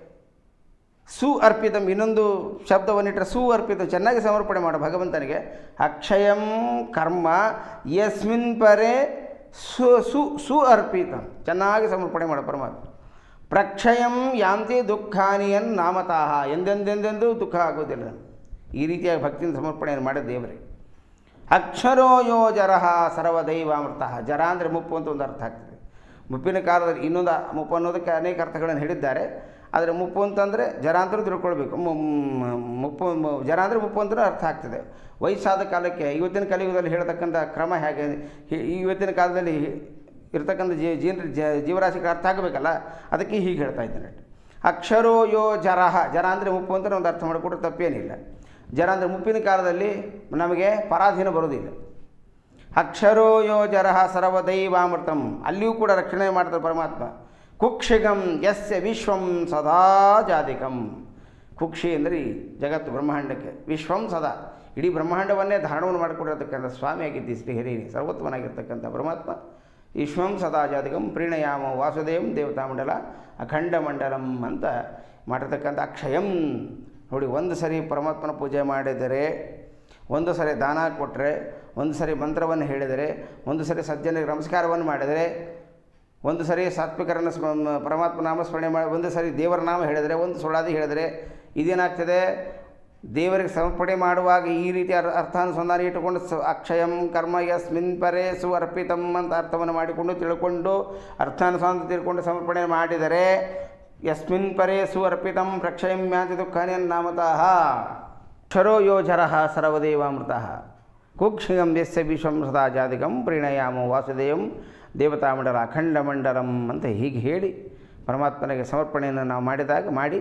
ಸು ಅರ್ಪಿತಂ ಇನ್ನೊಂದು ಶಬ್ದವನ್ನಿಟ್ಟರೆ ಸು ಅರ್ಪಿತಂ ಚೆನ್ನಾಗಿ ಸಮರ್ಪಣೆ ಮಾಡು ಭಗವಂತನಿಗೆ ಅಕ್ಷಯಂ ಕರ್ಮ ಯಸ್ಮಿನ್ ಪರೇ ಸು ಸು ಸು ಅರ್ಪಿತಂ ಚೆನ್ನಾಗಿ ಸಮರ್ಪಣೆ ಮಾಡು ಪರಮಾತ್ಮ ಪ್ರಕ್ಷಯಂ ಯಾಂತಿ ದುಃಖಾನಿಯನ್ ನಾಮತಃ ಎಂದೆಂದೆಂದೆಂದೂ ದುಃಖ ಆಗೋದಿಲ್ಲ ಈ ರೀತಿಯಾಗಿ ಭಕ್ತಿಯಿಂದ ಸಮರ್ಪಣೆಯನ್ನು ಮಾಡಿದ ದೇವರೇ ಅಕ್ಷರೋ ಯೋ ಜರಹ ಸರ್ವದೈವಾಮೃತ ಜರ ಅಂದರೆ ಮುಪ್ಪು ಅಂತ ಒಂದು ಅರ್ಥ ಆಗ್ತದೆ ಮುಪ್ಪಿನ ಕಾಲದಲ್ಲಿ ಇನ್ನೊಂದು ಮುಪ್ಪು ಅನ್ನೋದಕ್ಕೆ ಅನೇಕ ಅರ್ಥಗಳನ್ನು ಹೇಳಿದ್ದಾರೆ ಆದರೆ ಮುಪ್ಪು ಅಂತಂದರೆ ಜರ ಅಂತಲೂ ತಿಳ್ಕೊಳ್ಬೇಕು ಮು- ಮು- ಮುಪ್ಪು ಮು- ಜರ ಅಂದರೆ ಮುಪ್ಪು ಅಂತಲೂ ಅರ್ಥ ಆಗ್ತದೆ ವಯಸ್ಸಾದ ಕಾಲಕ್ಕೆ ಇವತ್ತಿನ ಕಲಿಯುಗದಲ್ಲಿ ಹೇಳ್ತಕ್ಕಂಥ ಕ್ರಮ ಹೇಗೆ ಹಿ- ಇವತ್ತಿನ ಕಾಲದಲ್ಲಿ ಇರ್ತಕ್ಕಂಥ ಜೀ ಜೀವ ಜ- ಜೀವರಾಶಿಗೆ ಅರ್ಥ ಆಗಬೇಕಲ್ಲ ಅದಕ್ಕೆ ಹೀಗೆ ಹೇಳ್ತಾ ಇದ್ದೇನೆ ಅಕ್ಷರೋ ಯೋ ಜರಹ ಜರ ಅಂದರೆ ಮುಪ್ಪು ಅಂತ ಒಂದು ಅರ್ಥ ಮಾಡಿಕೊಟ್ರೆ ತಪ್ಪೇನಿಲ್ಲ ಜರ ಅಂದರೆ ಮುಪ್ಪಿನ ಕಾಲದಲ್ಲಿ ನಮಗೆ ಪರಾಧೀನ ಬರೋದಿಲ್ಲ ಅಕ್ಷರೋ ಯೋ ಜರಹ ಸರ್ವದೈವಾಮೃತಂ ಅಲ್ಲಿಯೂ ಕೂಡ ರಕ್ಷಣೆ ಮಾಡ್ತಾರೆ ಪರಮಾತ್ಮ ಕುಕ್ಷಿಗಂ ಯಸ್ಯ ವಿಶ್ವಂ ಸದಾ ಜಾತಿಕಂ ಕುಕ್ಷಿ ಅಂದರೆ ಈ ಜಗತ್ತು ಬ್ರಹ್ಮಾಂಡಕ್ಕೆ ವಿಶ್ವಂ ಸದಾ ಇಡೀ ಬ್ರಹ್ಮಾಂಡವನ್ನೇ ಧಾರಣವನ್ನು ಮಾಡಿಕೊಂಡಿರತಕ್ಕಂಥ ಸ್ವಾಮಿಯಾಗಿದ್ದಿ ಶ್ರೀಹರಿನಿ ಸರ್ವೋತ್ತಮನಾಗಿರ್ತಕ್ಕಂಥ ಪರಮಾತ್ಮ ವಿಶ್ವಂ ಸದಾ ಜಾತಿಕಂ ಪ್ರೀಣಯಾಮ ವಾಸುದೇವಂ ದೇವತಾಮಂಡಲ ಅಖಂಡ ಮಂಡಲಂ ಅಂತ ಮಾಡಿರ್ತಕ್ಕಂಥ ಅಕ್ಷಯಂ ನೋಡಿ ಒಂದು ಸರಿ ಪರಮಾತ್ಮನ ಪೂಜೆ ಮಾಡಿದರೆ ಒಂದು ಸರಿ ದಾನ ಕೊಟ್ಟರೆ ಒಂದು ಸರಿ ಮಂತ್ರವನ್ನು ಹೇಳಿದರೆ ಒಂದು ಸರಿ ಸಜ್ಜನಿಗೆ ನಮಸ್ಕಾರವನ್ನು ಮಾಡಿದರೆ ಒಂದು ಸರಿ ಸಾತ್ವಿಕರನ್ನು ಸ್ಮ ಪರಮಾತ್ಮ ನಾಮಸ್ಮರಣೆ ಮಾಡಿ ಒಂದು ಸರಿ ದೇವರ ನಾಮ ಹೇಳಿದರೆ ಒಂದು ಸುಳ್ಳಾದಿ ಹೇಳಿದರೆ ಇದೇನಾಗ್ತದೆ ದೇವರಿಗೆ ಸಮರ್ಪಣೆ ಮಾಡುವಾಗ ಈ ರೀತಿ ಅರ್ ಅರ್ಥಾನುಸಂಧಾನ ಇಟ್ಟುಕೊಂಡು ಸ ಅಕ್ಷಯಂ ಕರ್ಮ ಯಸ್ಮಿನ್ ಪರೇ ಸು ಅರ್ಪಿತಂ ಅಂತ ಅರ್ಥವನ್ನು ಮಾಡಿಕೊಂಡು ತಿಳ್ಕೊಂಡು ಅರ್ಥಾನುಸಂಧಾನ ತಿಳ್ಕೊಂಡು ಸಮರ್ಪಣೆ ಮಾಡಿದರೆ ಯಸ್ಮಿನ್ ಪರೇ ಸು ಅರ್ಪಿತಂ ಪ್ರಕ್ಷಯಂ ಯಾಂತಿ ದುಃಖಾನಿಯನ್ ನಾಮತಃ ಕ್ಷರೋ ಯೋ ಜರಃ ಸರ್ವದೇವಾಮೃತ ಕುಕ್ಷಿಗಂ ಯಸ್ಯ ವಿಶ್ವಂ ಸದಾ ಜಾತಿಕಂ ಪ್ರೀಣಯಾಮೋ ವಾಸುದೇವಂ ದೇವತಾಮಂಡಲ ಅಖಂಡ ಮಂಡಲಂ ಅಂತ ಹೀಗೆ ಹೇಳಿ ಪರಮಾತ್ಮನಿಗೆ ಸಮರ್ಪಣೆಯನ್ನು ನಾವು ಮಾಡಿದಾಗ ಮಾಡಿ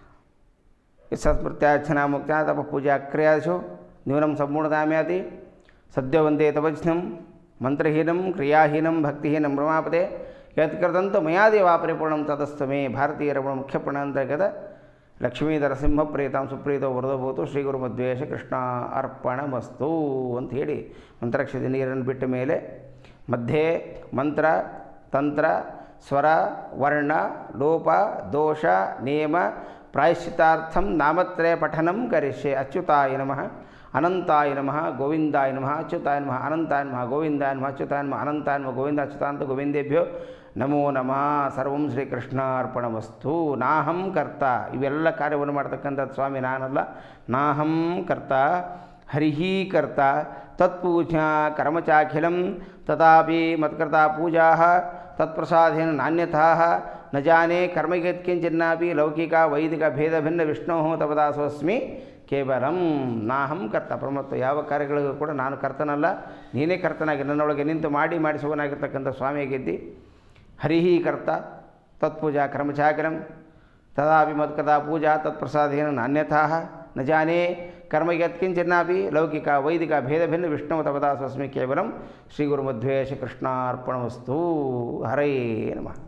ಸತ್ಮೃತ್ಯಾರ್ಚನಾ ಮುಕ್ತ ತಪ ಪೂಜಾ ಕ್ರಿಯಾದಿಶು ನ್ಯೂನಂ ಸಂಪೂರ್ಣದಾಮ್ಯಾದಿ ಸದ್ಯ ವಂದೇ ತಪಜ್ಞಂ ಮಂತ್ರಹೀನಂ ಕ್ರಿಯಾಹೀನಂ ಭಕ್ತಿಹೀನಂ ಬ್ರಹ್ಮಾಪದೆ ಯತ್ಕೃತಂತು ಮಯಾದೇವಾ ಪರಿಪೂರ್ಣಂ ತದಸ್ತು ಮೇ ಭಾರತೀಯ ರಮಣ ಮುಖ್ಯ ಪ್ರಣಾಂತರ್ಗತ ಲಕ್ಷ್ಮೀಧರ ಸಿಂಹ ಪ್ರೀತಾಂ ಸುಪ್ರೀತೋ ವರದಭೂತು ಶ್ರೀ ಗುರು ಮಧ್ವೇಶ ಕೃಷ್ಣ ಅರ್ಪಣಮಸ್ತು ಅಂತ ಹೇಳಿ ಮಂತ್ರಾಕ್ಷತೆ ನೀರನ್ನು ಬಿಟ್ಟ ಮೇಲೆ ಮಧ್ಯೆ ಮಂತ್ರ ತಂತ್ರ ಸ್ವರ ವರ್ಣ ಲೋಪ ದೋಷ ನೇಮ ಪ್ರಾಯಶ್ಚಿತಾರ್ಥಂ ನಾಮತ್ರಯ ಪಠನಂ ಕರಿಷ್ಯೆ ಅಚ್ಯುತಾಯ ನಮಃ ಅನಂತಾಯ ನಮಃ ಗೋವಿಂದಾಯ ನಮಃ ಅಚ್ಯುತಾಯ ನಮಃ ಅನಂತಾಯ ನಮಃ ಗೋವಿಂದಾಯ ನಮಃ ಅಚ್ಯುತಾಯ ನಮಃ ಅನಂತಾಯ ನಮಃ ಗೋವಿಂದ ಅಚ್ಯುತಾಂತ ಗೋವಿಂದೇಭ್ಯೋ ನಮೋ ನಮಃ ಸರ್ವಂ ಶ್ರೀಕೃಷ್ಣ ಅರ್ಪಣಮಸ್ತು ನಾಹಂ ಕರ್ತ ಇವೆಲ್ಲ ಕಾರ್ಯವನ್ನು ಮಾಡ್ತಕ್ಕಂಥದ್ದು ಸ್ವಾಮಿ ನಾನಲ್ಲ ನಾಹಂ ಕರ್ತ ಹರಿಹಿ ಕರ್ತ ತತ್ಪೂಜಾ ಕರ್ಮ ಚಾಖಿಲಂ ತಥಾಪಿ ಮತ್ಕೃತಾ ಪೂಜಾ ತತ್ಪ್ರಸಾದೇನ ನಾಣ್ಯಥಾ ನ ಜಾನೆ ಕರ್ಮಗತ್ಕಿಂಚಿನ್ನಾಪಿ ಲೌಕಿಕ ವೈದಿಕ ಭೇದ ಭಿನ್ನ ವಿಷ್ಣೋ ತಪದಾಸೋಸ್ಮಿ ಕೇವಲಂ ನಾಹಂ ಕರ್ತ ಪರಮಾತ್ಮ ಯಾವ ಕಾರ್ಯಗಳಿಗೂ ಕೂಡ ನಾನು ಕರ್ತನಲ್ಲ ನೀನೇ ಕರ್ತನಾಗಿ ನನ್ನೊಳಗೆ ನಿಂತು ಮಾಡಿ ಮಾಡಿಸುವನಾಗಿರ್ತಕ್ಕಂಥ ಸ್ವಾಮಿಯಾಗಿದ್ದಿ ಹರಿಹಿ ಕರ್ತ ತತ್ಪೂಜಾ ಕರ್ಮಚಾಕರಂ ತದಾಪಿ ಮತ್ಕಥಾ ಪೂಜಾ ತತ್ಪ್ರಸಾದೇನ ನಾನ್ಯಥಾ ನ ಜಾನೇ ಕರ್ಮ ಯತ್ಕಿಂಚಿನ್ನಾಪಿ ಲೌಕಿಕ ವೈದಿಕ ಭೇದ ಭಿನ್ನ ವಿಷ್ಣು ತಪದಾಸ್ಮಿ ಕೇವಲಂ ಶ್ರೀ ಗುರುಮಧ್ವೇಶ ಕೃಷ್ಣಾರ್ಪಣವಸ್ತು ಹರೇ ನಮಃ